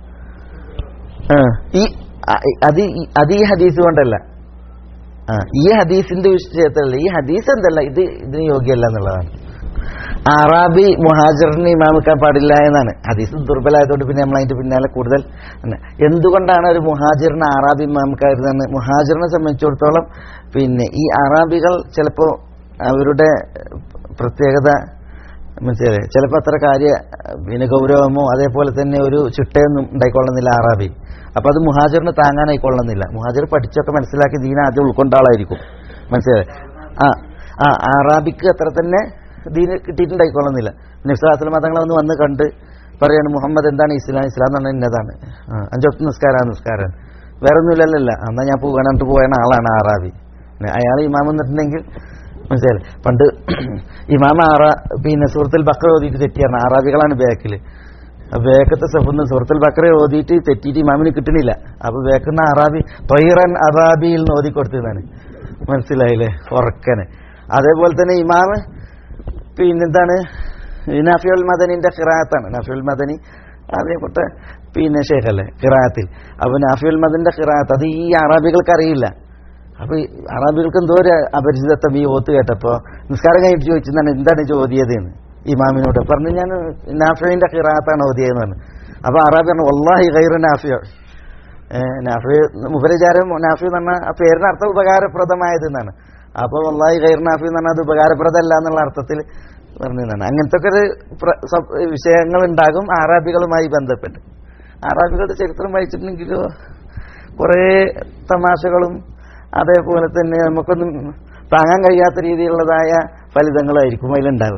ആ ഈ ആ, അത് ഈ- അത് ഈ ഹദീസ് കൊണ്ടല്ല ആ ഈ ഹദീസിന്റെ വിഷയത്തിലല്ല ഈ ഹദീസ് എന്തല്ല ഇത് ഇതിന് യോഗ്യമല്ല എന്നുള്ളതാണ് അറാബി മുഹാജിറിന് ഇമാമിക്കാൻ പാടില്ല എന്നാണ് ഹദീസ് ദുർബലമായതുകൊണ്ട് പിന്നെ നമ്മൾ അതിന്റെ പിന്നാലെ കൂടുതൽ ആണ്. എന്തുകൊണ്ടാണ് ഒരു മുഹാജിറിന് അറാബി ഇമാമിക്കാരുന്നത് മുഹാജിറിനെ സംബന്ധിച്ചിടത്തോളം പിന്നെ ഈ അറാബികൾ ചിലപ്പോൾ അവരുടെ പ്രത്യേകത മനസ്സിലായി ചിലപ്പോൾ അത്ര കാര്യ പിന്നെ ഗൗരവമോ അതേപോലെ തന്നെ ഒരു ചിട്ടയൊന്നും ഉണ്ടായിക്കൊള്ളുന്നില്ല അറാബി അപ്പൊ അത് മുഹാജിറിന് താങ്ങാനായിക്കൊള്ളുന്നില്ല മുഹാജിർ പഠിച്ചൊക്കെ മനസ്സിലാക്കി ദീന ആദ്യം ഉൾക്കൊണ്ട ആളായിരിക്കും മനസ്സിലായി ആ ആ അറാബിക്ക് അത്ര തന്നെ ദീന് കിട്ടിയിട്ടുണ്ടായിക്കൊള്ളുന്നില്ല നിസ്ലാസ്ലം മതങ്ങളെ ഒന്ന് വന്ന് കണ്ട് പറയാണ് മുഹമ്മദ് എന്താണ് ഇസ്ലാം ഇസ്ലാം എന്ന് പറഞ്ഞാൽ ഇന്നതാണ് ആ, അഞ്ചൊത്ത് നിസ്കാരം നിസ്കാരം വേറെ ഒന്നുമില്ലല്ല എന്നാ ഞാൻ പോകാനായിട്ട് പോയണ ആളാണ് അറാബി അയാൾ ഇമാം എന്നിട്ടുണ്ടെങ്കിൽ മനസ്സിലായി പണ്ട് ഇമാമ ആറാ പിന്നെ സുഹൃത്തുൽ ബക്കർ ഓതിയിട്ട് തെറ്റിയാണ് അറാബികളാണ് ബാക്കിൽ ബേക്കത്തെ സഫുന്ന് സുഹൃത്തുൽ ബക്കറെ ഓതിയിട്ട് തെറ്റിയിട്ട് ഇമാമിന് കിട്ടണില്ല അപ്പൊ ബേക്കുന്ന അറാബി തൊയ്റൻ അറാബിയിൽ നിന്ന് ഓതി കൊടുത്തതാണ് മനസ്സിലായില്ലേ ഉറക്കന് അതേപോലെ തന്നെ ഇമാമ് പിന്നെന്താണ് ഈ നഫിയുൽ മദനിന്റെ ഖിറാത്താണ് നഫിയുൽ മദനി അതേപോട്ടെ പിന്നെ ഷേഖല്ലേ ഖിറാത്തിൽ അപ്പൊ നഫിയുൽ മദനിന്റെ ഖിറാത്ത് അത് ഈ അറാബികൾക്ക് അറിയില്ല അപ്പൊ ഈ അറാബികൾക്ക് എന്തോ ഒരു അപരിചിതത്വം ഈ ഓത്ത് കേട്ടപ്പോ നിസ്കാരം കഴിഞ്ഞിട്ട് ചോദിച്ചതാണ് എന്താണ് ചോദ്യത് എന്ന് ഇമാമിനോട് പറഞ്ഞു ഞാൻ നാഫിയുടെ ഖിറാത്താണ് ഓതിയതെന്ന് പറഞ്ഞു അപ്പൊ അറാബി പറഞ്ഞു വല്ലാഹി ഗൈറു നാഫിയ നാഫി മുഖരചാരം നാഫി എന്ന് പറഞ്ഞാൽ ആ പേരിന് അർത്ഥം ഉപകാരപ്രദമായത് എന്നാണ് അപ്പൊ വല്ലാഹി ഗൈർ നാഫി എന്ന് പറഞ്ഞാൽ അത് ഉപകാരപ്രദമല്ല എന്നുള്ള അർത്ഥത്തിൽ പറഞ്ഞതാണ് അങ്ങനത്തെ ഒക്കെ ഒരു പ്ര- സബ് വിഷയങ്ങൾ ഉണ്ടാകും അറാബികളുമായി ബന്ധപ്പെട്ട് അറാബികളുടെ ചരിത്രം വായിച്ചിട്ടുണ്ടെങ്കിലോ കുറേ തമാശകളും അതേപോലെ തന്നെ നമുക്കൊന്നും താങ്ങാൻ കഴിയാത്ത രീതിയിലുള്ളതായ ഫലിതങ്ങളായിരിക്കും അതിലുണ്ടാവുക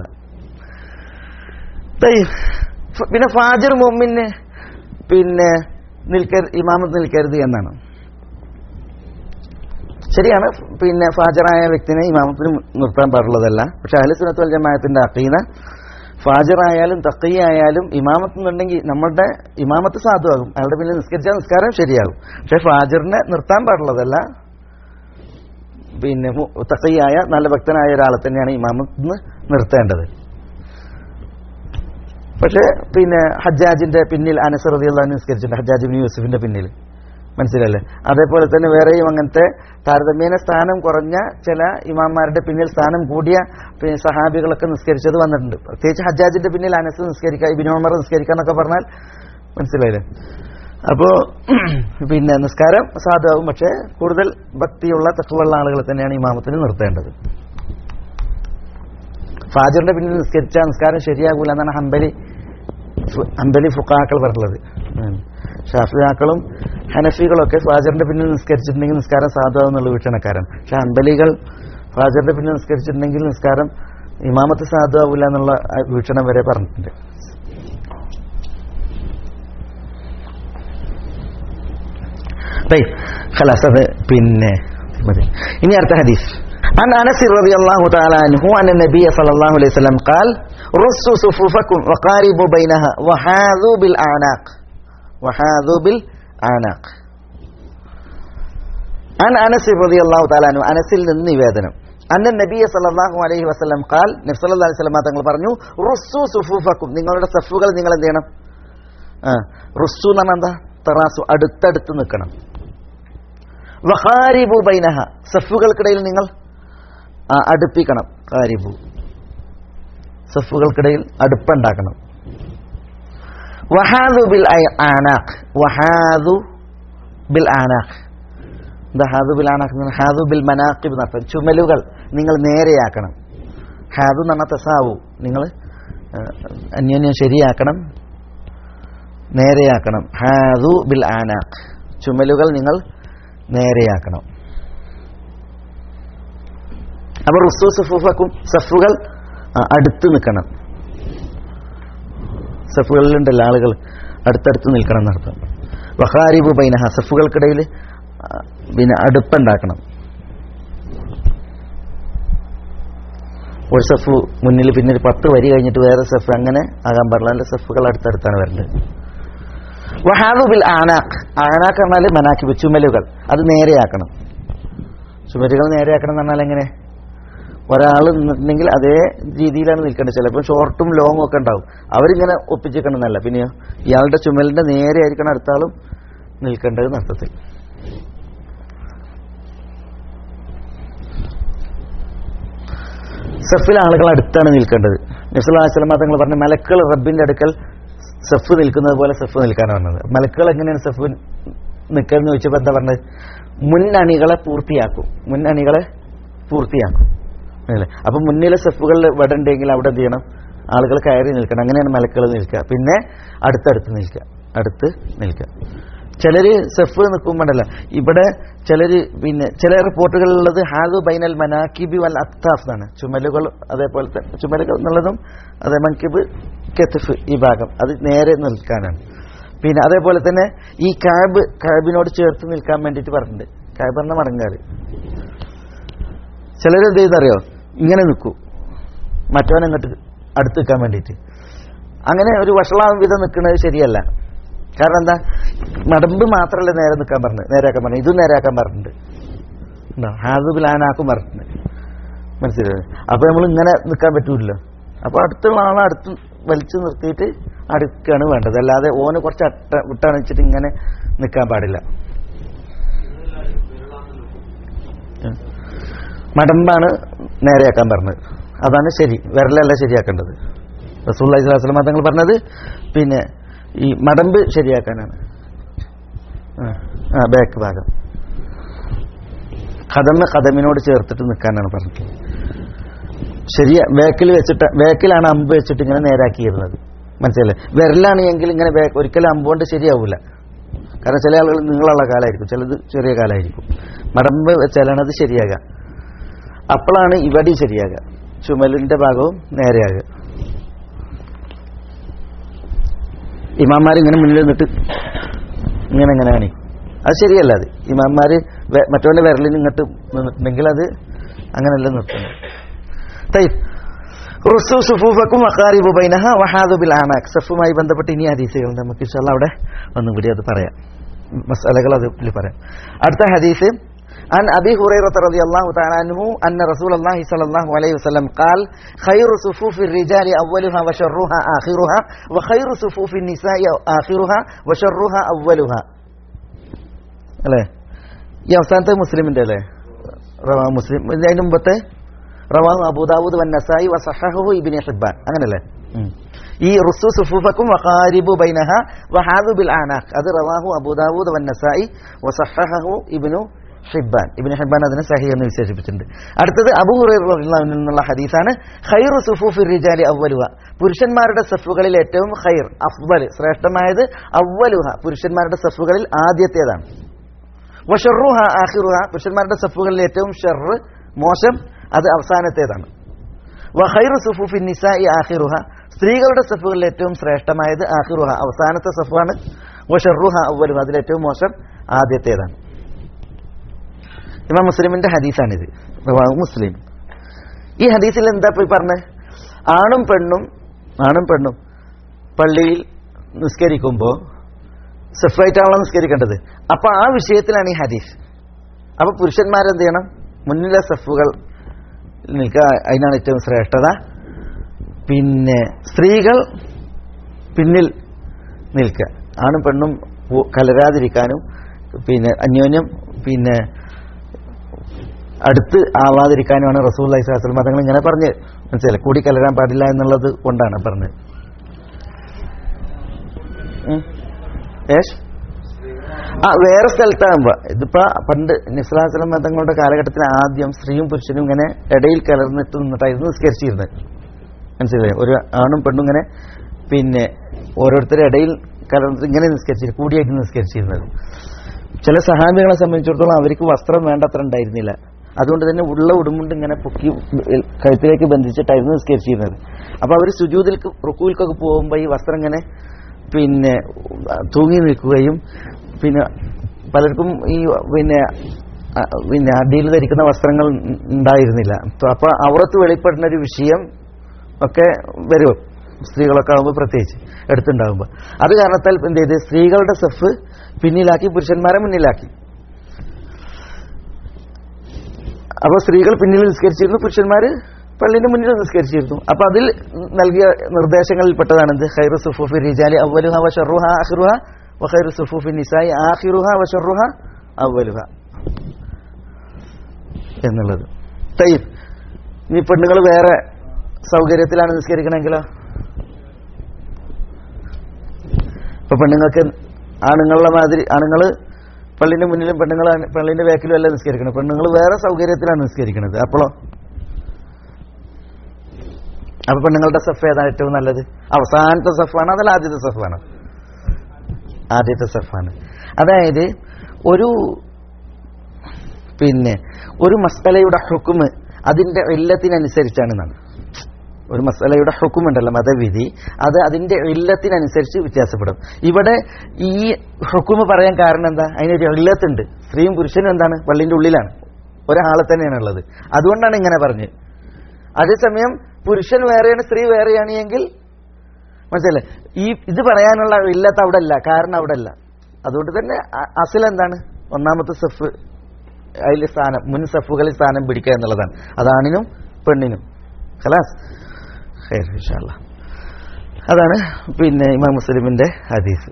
ദൈ, ഫ- പിന്നെ ഫാജിർ മൊമ്മിന് പിന്നെ നിൽക്കരുത് ഇമാമത്ത് നിൽക്കരുത് എന്നാണ് ശരിയാണ് പിന്നെ ഫാജറായ വ്യക്തിനെ ഇമാമത്തിന് നിർത്താൻ പാടുള്ളതല്ല പക്ഷെ അഹ്ലു സുന്നത്ത് വൽ ജമാഅത്തിന്റെ അഖീദ ഫാജറായാലും തക്കീയായാലും ഇമാമത്ത് എന്നുണ്ടെങ്കിൽ നമ്മളുടെ ഇമാമത്ത് സാധുവാകും അയാളുടെ പിന്നിൽ നിസ്കരിച്ചാൽ നിസ്കാരം ശരിയാകും പക്ഷെ ഫാജറിനെ നിർത്താൻ പാടുള്ളതല്ല പിന്നെ മു- തക്കീയായ നല്ല ഭക്തനായ ഒരാളെ തന്നെയാണ് ഇമാമത്ത് നിർത്തേണ്ടത് പക്ഷേ പിന്നെ ഹജ്ജാജിന്റെ പിന്നിൽ അനസർ റളിയല്ലാഹു അൻഹു നിസ്കരിച്ചിട്ടുണ്ട് ഹജ്ജാജ് ഇബ്നു യൂസുഫിന്റെ പിന്നിൽ മനസ്സിലല്ലേ അതേപോലെ തന്നെ വേറെയും അങ്ങനത്തെ താരതമ്യേന സ്ഥാനം കുറഞ്ഞ ചില ഇമാമാരുടെ പിന്നിൽ സ്ഥാനം കൂടിയ പിന്നെ സഹാബികളൊക്കെ നിസ്കരിച്ചത് വന്നിട്ടുണ്ട് പ്രത്യേകിച്ച് ഹജ്ജാജിന്റെ പിന്നിൽ അനസ് നിസ്കരിക്കുക ഇബിൻ ഉമർ നിസ്കരിക്കുക എന്നൊക്കെ പറഞ്ഞാൽ മനസ്സിലായില്ലേ അപ്പോ പിന്നെ നിസ്കാരം സാധുവാകും പക്ഷേ കൂടുതൽ ഭക്തിയുള്ള തക്കവുള്ള ആളുകളെ തന്നെയാണ് ഇമാമത്തിന് നിർത്തേണ്ടത് ഫാജറിന്റെ പിന്നിൽ നിസ്കരിച്ച നിസ്കാരം ശരിയാകൂല എന്നാണ് ഹംബലി ഫു- അമ്പലി ഫുക്കാക്കൾ പറഞ്ഞുള്ളത് ഉം. ഷാഫിയാക്കളും ഹനഫികളൊക്കെ ഫാജറിന്റെ പിന്നിൽ നിസ്കരിച്ചിട്ടുണ്ടെങ്കിൽ നിസ്കാരം സാധുവാകുന്നുള്ള വീക്ഷണക്കാരാണ് പക്ഷെ അമ്പലികൾ ഫാജറിന്റെ പിന്നിൽ നിസ്കരിച്ചിട്ടുണ്ടെങ്കിൽ നിസ്കാരം ഇമാമത്ത് സാധുവാകില്ല എന്നുള്ള ആ വീക്ഷണം വരെ പറഞ്ഞിട്ടുണ്ട് طيب خلاص അത് പിന്നെ മതി ഇനി അടുത്ത ഹദീസ് عن انس رضي الله تعالى عنه ان النبي صلى الله عليه وسلم قال رصوا صفوفكم وقاربوا بينها وحاذوا بالاعناق وحاذوا بالاعناق عن انس رضي الله تعالى عنه അനസിൽ നിന്ന് നിവേദനം അന്ന നബിയ സല്ലല്ലാഹു അലൈഹി വസല്ലം ഖാൽ നബി സല്ലല്ലാഹു അലൈഹി വസല്ലം തങ്ങൾ പറഞ്ഞു റുസ്സു സുഫൂഫക്കും നിങ്ങളുടെ സഫുകൾ നിങ്ങൾ എന്ത് ചെയ്യണം ആ റുസ്സു എന്ന് പറഞ്ഞാൽ എന്താ തറാസു അടുത്തടുത്ത് നിൽക്കണം വഹാരിബു ബൈനഹ സഫുകൾക്കിടയിൽ നിങ്ങൾ ആ, അടുപ്പിക്കണം ഹാരിബു സഫുകൾക്കിടയിൽ അടുപ്പുണ്ടാക്കണം വഹാദു ബിൽ ഐ- ആനാഖ് വഹാദു ബിൽ ആനാഖ് എന്താ ഹാദു ബിൽ ആനാഖ് എന്ന് പറഞ്ഞാൽ ഹാദു ബിൽ മനാഖിബ് എന്നർത്ഥം ചുമലുകൾ നിങ്ങൾ നേരെയാക്കണം ഹാദു എന്ന് പറഞ്ഞാൽ തസാവു നിങ്ങൾ ആ, അന്യോന്യം ശരിയാക്കണം നേരെയാക്കണം ഹാദു ബിൽ ആനാഖ് ചുമലുകൾ നിങ്ങൾ നേരെയാക്കണം അപ്പൊ റുസു സഫൂഫക്കും സഫുകൾ ആ, അടുത്ത് നിൽക്കണം സഫുകളിലുണ്ടല്ലോ ആളുകൾ അടുത്തടുത്ത് നിൽക്കണം എന്നർത്ഥം വഹാരിബു ബൈനഹ സഫുകൾക്കിടയിൽ ആ, പിന്നെ അടുപ്പുണ്ടാക്കണം ഒരു സഫ് മുന്നിൽ പിന്നെ ഒരു പത്ത് വരി കഴിഞ്ഞിട്ട് വേറെ സഫ് അങ്ങനെ ആകാൻ പാടില്ല അതിന്റെ സഫുകൾ അടുത്തടുത്താണ് വരേണ്ടത് വഹാദു ബിൽ ആനാഖ് ആനാഖ് പറഞ്ഞാൽ മനാക്കിബ് ചുമലുകൾ അത് നേരെയാക്കണം ചുമലുകൾ നേരെയാക്കണം എന്ന് പറഞ്ഞാൽ എങ്ങനെ ഒരാൾ നിന്നിട്ടുണ്ടെങ്കിൽ അതേ രീതിയിലാണ് നിൽക്കേണ്ടത് ചിലപ്പോൾ ഷോർട്ടും ലോങ്ങും ഒക്കെ ഉണ്ടാവും അവരിങ്ങനെ ഒപ്പിച്ചിരിക്കണമെന്നല്ല പിന്നെയോ ഇയാളുടെ ചുമലിന്റെ നേരെ ആയിരിക്കണം അടുത്ത ആളും നിൽക്കേണ്ടത് അർത്ഥത്തിൽ സഫിൽ ആളുകൾ അടുത്താണ് നിൽക്കേണ്ടത് നബ്സുല്ലാസ്ലമ തങ്ങൾ പറഞ്ഞ മലക്കൾ റബ്ബിന്റെ അടുക്കൽ സഫ് നിൽക്കുന്നത് പോലെ സഫ് നിൽക്കാനാണ് പറഞ്ഞത് മലക്കുകൾ എങ്ങനെയാണ് സഫ് നിൽക്കുന്നത് ചോദിച്ചപ്പോൾ എന്താ പറഞ്ഞത് മുന്നണികളെ പൂർത്തിയാക്കും മുന്നണികളെ പൂർത്തിയാക്കും അല്ലേ അപ്പൊ മുന്നിലെ സഫുകളിൽ ഇവിടെ ഉണ്ടെങ്കിൽ അവിടെ എന്ത് ചെയ്യണം ആളുകൾ കയറി നിൽക്കണം അങ്ങനെയാണ് മലക്കുകൾ നിൽക്കുക പിന്നെ അടുത്തടുത്ത് നിൽക്കുക അടുത്ത് നിൽക്കുക ചിലര് സെഫ് നിൽക്കുമ്പോണ്ടല്ല ഇവിടെ ചിലര് പിന്നെ ചില റിപ്പോർട്ടുകളിലുള്ളത് ഹാദു ബൈനൽ മനാക്കിബി വൽ അക്താഫ് എന്നാണ് ചുമലുകൾ അതേപോലെ തന്നെ ചുമലുകൾ എന്നുള്ളതും അതേ മൻകിബ് കെത്തഫ് ഈ ഭാഗം അത് നേരെ നിൽക്കാനാണ് പിന്നെ അതേപോലെ തന്നെ ഈ കാബ് കാബിനോട് ചേർത്ത് നിൽക്കാൻ വേണ്ടിയിട്ട് പറഞ്ഞിട്ടുണ്ട് കാബ് പറഞ്ഞ മടങ്ങാറ് ചിലരെന്ത് ചെയ്യുന്നറിയോ ഇങ്ങനെ നിൽക്കൂ മറ്റവൻ അങ്ങോട്ട് അടുത്ത് നിൽക്കാൻ വേണ്ടിയിട്ട് അങ്ങനെ ഒരു വഷളാവും വിധം നിൽക്കുന്നത് ശരിയല്ല കാരണം എന്താ മടമ്പ് മാത്രമല്ല നേരെ നിൽക്കാൻ പറഞ്ഞത് നേരെയാക്കാൻ പറഞ്ഞു ഇതും നേരെയാക്കാൻ പറഞ്ഞിട്ടുണ്ട് ഉണ്ടോ ഹാദുബിൽ ആനാക്കും പറഞ്ഞിട്ടുണ്ട് മനസ്സിലായത് അപ്പൊ നമ്മൾ ഇങ്ങനെ നിൽക്കാൻ പറ്റൂല്ലോ അപ്പൊ അടുത്തുള്ള ആളെ അടുത്ത് വലിച്ചു നിർത്തിയിട്ട് അടുക്കാണ് വേണ്ടത് അല്ലാതെ ഓന് കുറച്ച് അട്ട വിട്ടണിച്ചിട്ട് ഇങ്ങനെ നിൽക്കാൻ പാടില്ല ഉം. മടമ്പാണ് നേരെയാക്കാൻ പറഞ്ഞത് അതാണ് ശരി വിരലല്ല ശരിയാക്കേണ്ടത് റസൂള്ളി സ്വലാസ്ലം തങ്ങൾ പറഞ്ഞത് പിന്നെ ഈ മടമ്പ് ശരിയാക്കാനാണ് ആ, ആ ബാക്ക് ഭാഗം കഥമ കഥമിനോട് ചേർത്തിട്ട് നിൽക്കാനാണ് പറഞ്ഞത് ശരിയാ ബാക്കിൽ വെച്ചിട്ട് ബാക്കിലാണ് അമ്പ് വെച്ചിട്ട് ഇങ്ങനെ നേരാക്കിയിരുന്നത് മനസ്സിലല്ലേ വിരലാണ് എങ്കിൽ ഇങ്ങനെ back- ഒരിക്കലും അമ്പ് കൊണ്ട് ശരിയാവൂല കാരണം ചില ആളുകൾ നീളമുള്ള കാലായിരിക്കും ചിലത് ചെറിയ കാലായിരിക്കും മടമ്പ് വെച്ചാലാണ് അത് ശരിയാകുക അപ്പോഴാണ് ഇവിടെ ശരിയാകുക ചുമലിന്റെ ഭാഗവും നേരെയാകുക ഇമാന്മാർ ഇങ്ങനെ മുന്നിൽ നിന്നിട്ട് ഇങ്ങനെ ഇങ്ങനെ കാണിക്കും അത് ശരിയല്ല അത് ഇമാന്മാര് വെ- മറ്റവന്റെ വിരലിന് ഇങ്ങോട്ട് നിന്നിട്ടുണ്ടെങ്കിൽ അത് അങ്ങനെയല്ല നിർത്തുന്നത് തയ്യ് റുസു സുഫൂഫക്കും വഖാരിബു ബൈനഹ വഹാദു ബിൽ ആനാഖ് സഫുമായി ബന്ധപ്പെട്ട് ഇനി ഹദീസുകൾ നമുക്ക് ഇൻഷാല്ലാ അവിടെ ഒന്നും കൂടി അത് പറയാം മസാലകൾ അതിൽ പറയാം അടുത്ത ഹദീസ് عن أبي هريرة رضي الله تعالى عنه أن رسول الله صلى الله عليه وسلم قال خير صفوف الرجال أولها وشرها آخرها وخير صفوف النساء آخرها وشرها أولها അല്ലേ ഈ അവസാനത്തെ മുസ്ലിമിന്റെ അല്ലേ റവാ മുസ്ലിം ഇതിന് മുമ്പത്തെ റവാഹു അബൂദാവൂദ് വൻ നസായി വസഹഹു ഇബ്നു ഹിബ്ബാൻ അങ്ങനല്ലേ ഉം. ഈ റുസു സുഫൂഫക്കും വഖാരിബു ബൈനഹ വഹാദു ബിൽ ആനാഖ് അത് റവാഹു അബൂദാവൂദ് വൻ നസായി വസഹഹു ഇബ്നു ഹിബാൻ ഇബിൻ ഹിബാൻ അതിനെ സഹി എന്ന് വിശേഷിപ്പിച്ചിട്ടുണ്ട് അടുത്തത് അബൂ ഹുറൈറ നിന്നുള്ള ഹദീസാണ് ഖൈറു സുഫൂഫി റിജാലി അവലുഹ പുരുഷന്മാരുടെ സഫുകളിൽ ഏറ്റവും ഖൈർ അഫ്വൽ ശ്രേഷ്ഠമായത് അവലുഹ പുരുഷന്മാരുടെ സഫുകളിൽ ആദ്യത്തേതാണ് വഷറുഹ ആഖിറുഹ പുരുഷന്മാരുടെ സഫുകളിൽ ഏറ്റവും ഷെറ് മോശം അത് അവസാനത്തേതാണ് വഹൈറു സുഫുഫിൻ നിസായി ആഖിറുഹ സ്ത്രീകളുടെ സഫുകളിൽ ഏറ്റവും ശ്രേഷ്ഠമായത് ആഖിറുഹ അവസാനത്തെ സഫാണ് വഷറുഹ അവലുഹ അതിൽ ഏറ്റവും മോശം ആദ്യത്തേതാണ് ഇമാം മുസ്ലിമിന്റെ ഹദീസാണിത് റവാഹു മുസ്ലിം ഈ ഹദീസിൽ എന്താ പോയി പറഞ്ഞത് ആണും പെണ്ണും ആണും പെണ്ണും പള്ളിയിൽ നിസ്കരിക്കുമ്പോൾ സെഫറായിട്ടാണല്ലോ നിസ്കരിക്കേണ്ടത് അപ്പൊ ആ വിഷയത്തിലാണ് ഈ ഹദീസ് അപ്പൊ പുരുഷന്മാരെന്ത് ചെയ്യണം മുന്നിലെ സെഫുകൾ നിൽക്കുക അതിനാണ് ഏറ്റവും ശ്രേഷ്ഠത പിന്നെ സ്ത്രീകൾ പിന്നിൽ നിൽക്കുക ആണും പെണ്ണും പോ- കലരാതിരിക്കാനും പിന്നെ അന്യോന്യം പിന്നെ അടുത്ത് ആവാതിരിക്കാനുമാണ് റസൂൽ അലൈഹി മതങ്ങൾ ഇങ്ങനെ പറഞ്ഞ് മനസ്സിലായി കൂടി കലരാൻ പാടില്ല എന്നുള്ളത് കൊണ്ടാണ് പറഞ്ഞത് ഉം. യേശ് ആ വേറെ സ്ഥലത്താകുമ്പോ ഇതിപ്പോ പണ്ട് നിസ്ലാസ്ലം മതങ്ങളുടെ കാലഘട്ടത്തിൽ ആദ്യം സ്ത്രീയും പുരുഷനും ഇങ്ങനെ ഇടയിൽ കലർന്നിട്ട് നിന്നിട്ടായിരുന്നു നിസ്കരിച്ചിരുന്നത് മനസ്സിലായി ഒരു ആണും പെണ്ണും ഇങ്ങനെ പിന്നെ ഓരോരുത്തരുടെ ഇടയിൽ കലർന്നിട്ട് ഇങ്ങനെ നിസ്കരിച്ചിരുന്നു കൂടിയായിട്ട് നിസ്കരിച്ചിരുന്നത് ചില സഹാബികളെ സംബന്ധിച്ചിടത്തോളം അവർക്ക് വസ്ത്രം വേണ്ടത്ര ഉണ്ടായിരുന്നില്ല അതുകൊണ്ട് തന്നെ ഉള്ള ഉടുമുണ്ട് ഇങ്ങനെ പൊക്കി കഴുത്തിലേക്ക് ബന്ധിച്ചിട്ടായിരുന്നു നിസ്കരിച്ചിരുന്നത് അപ്പൊ അവർ സുജൂതിൽ റുക്കൂൽക്കൊക്കെ പോകുമ്പോൾ ഈ വസ്ത്രം ഇങ്ങനെ പിന്നെ തൂങ്ങി നിൽക്കുകയും പിന്നെ പലർക്കും ഈ പിന്നെ അ, പിന്നെ അടിയിൽ ധരിക്കുന്ന വസ്ത്രങ്ങൾ ഉണ്ടായിരുന്നില്ല അപ്പൊ അവറത്ത് വെളിപ്പെടുന്ന ഒരു വിഷയം ഒക്കെ വരും സ്ത്രീകളൊക്കെ ആകുമ്പോൾ പ്രത്യേകിച്ച് എടുത്തുണ്ടാകുമ്പോൾ അത് കാരണത്താൽ എന്ത് ചെയ്ത് സ്ത്രീകളുടെ സെഫ് പിന്നിലാക്കി പുരുഷന്മാരെ മുന്നിലാക്കി അപ്പോൾ സ്ത്രീകൾ പിന്നിൽ നിസ്കരിച്ചിരുന്നു പുരുഷന്മാര് പള്ളിന്റെ മുന്നിൽ നിസ്കരിച്ചിരുന്നു അപ്പൊ അതിൽ നൽകിയ നിർദ്ദേശങ്ങളിൽ പെട്ടതാണ് എന്ത് ഖൈറു സുഫൂഫി റിജാലി അവലുഹ വ ഷർറുഹ ആഖിറുഹ വ ഖൈറു സുഫൂഫി നിസായി ആഖിറുഹ വ ഷർറുഹ അവലുഹ എന്നുള്ളത് തയ്യബ് ഇനി പെണ്ണുങ്ങൾ വേറെ സൗകര്യത്തിലാണ് നിസ്കരിക്കണമെങ്കിലോ ഇപ്പൊ പെണ്ണുങ്ങൾക്ക് ആണുങ്ങളുടെ മാതിരി ആണുങ്ങള് പള്ളിന്റെ മുന്നിലും പെണ്ണുങ്ങൾ പള്ളിന്റെ ബാക്കിലും അല്ല നിസ്കരിക്കണം പെണ്ണുങ്ങൾ വേറെ സൗകര്യത്തിലാണ് നിസ്കരിക്കുന്നത് അപ്പോഴോ അപ്പൊ പെണ്ണുങ്ങളുടെ സഫ് ഏതാണ് ഏറ്റവും നല്ലത് അവസാനത്തെ സഫാണ് അതല്ല ആദ്യത്തെ സഫാണ് ആദ്യത്തെ സഫാണ് അതായത് ഒരു പിന്നെ ഒരു മസ്തലയുടെ ഹുക്കുമ് അതിന്റെ ഇല്ലത്തിനനുസരിച്ചാണ് എന്നാണ് ഒരു മസലയുടെ ഹുക്കുമുണ്ടല്ലോ മതവിധി അത് അതിന്റെ ഇല്ലത്തിനനുസരിച്ച് വ്യത്യാസപ്പെടും ഇവിടെ ഈ ഹുക്കുമ് പറയാൻ കാരണം എന്താ അതിനൊരു ഇല്ലത്തുണ്ട് സ്ത്രീയും പുരുഷനും എന്താണ് പള്ളിന്റെ ഉള്ളിലാണ് ഒരാളെ തന്നെയാണ് ഉള്ളത് അതുകൊണ്ടാണ് ഇങ്ങനെ പറഞ്ഞത് അതേസമയം പുരുഷൻ വേറെയാണ് സ്ത്രീ വേറെയാണ് എങ്കിൽ മനസ്സിലല്ലേ ഈ ഇത് പറയാനുള്ള ഇല്ലത്ത് അവിടെ അല്ല കാരണം അവിടെ അല്ല അതുകൊണ്ട് തന്നെ അ- അസിൽ എന്താണ് ഒന്നാമത്തെ സഫ് അതിൽ സ്ഥാനം മുൻ സഫുകളിൽ സ്ഥാനം പിടിക്കുക എന്നുള്ളതാണ് അതാണിനും പെണ്ണിനും ഖലാസ് ഖൈർ ഇൻഷാ അല്ലാ. അതാണ് പിന്നെ ഇമാം മുസ്ലിമിന്റെ ഹദീസ്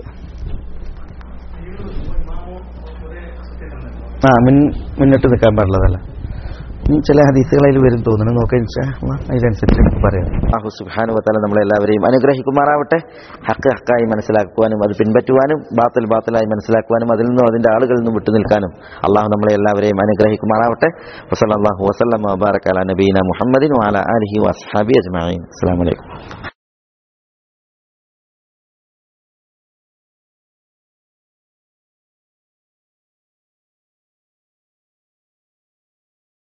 ആ മുൻ മുന്നിട്ട് നിൽക്കാൻ പാടുള്ളതല്ല ഇനി ചില ഹദീസുകൾ അതിൽ വരും തോന്നുന്നു നോക്കാൻ ഇൻഷാ അല്ലാ. അതിനനുസരിച്ച് നമുക്ക് പറയാം അഹു സുബാനു വത്താല നമ്മളെല്ലാവരെയും അനുഗ്രഹിക്കുമാറാവട്ടെ ഹക്ക് ഹക്കായി മനസ്സിലാക്കുവാനും അത് പിൻപറ്റുവാനും ബാത്തൽ ബാത്തലായി മനസ്സിലാക്കുവാനും അതിൽ നിന്നും അതിന്റെ ആളുകളിൽ നിന്നും വിട്ടുനിൽക്കാനും അള്ളാഹു നമ്മളെ എല്ലാവരെയും അനുഗ്രഹിക്കുമാറാവട്ടെ വസല്ലാഹു വസ്ലം വബാറക് അല നബീന മുഹമ്മദിൻ വാല അലഹി വസ്ഹാബി അജ്മാൻ അസ്സാം വലൈക്കും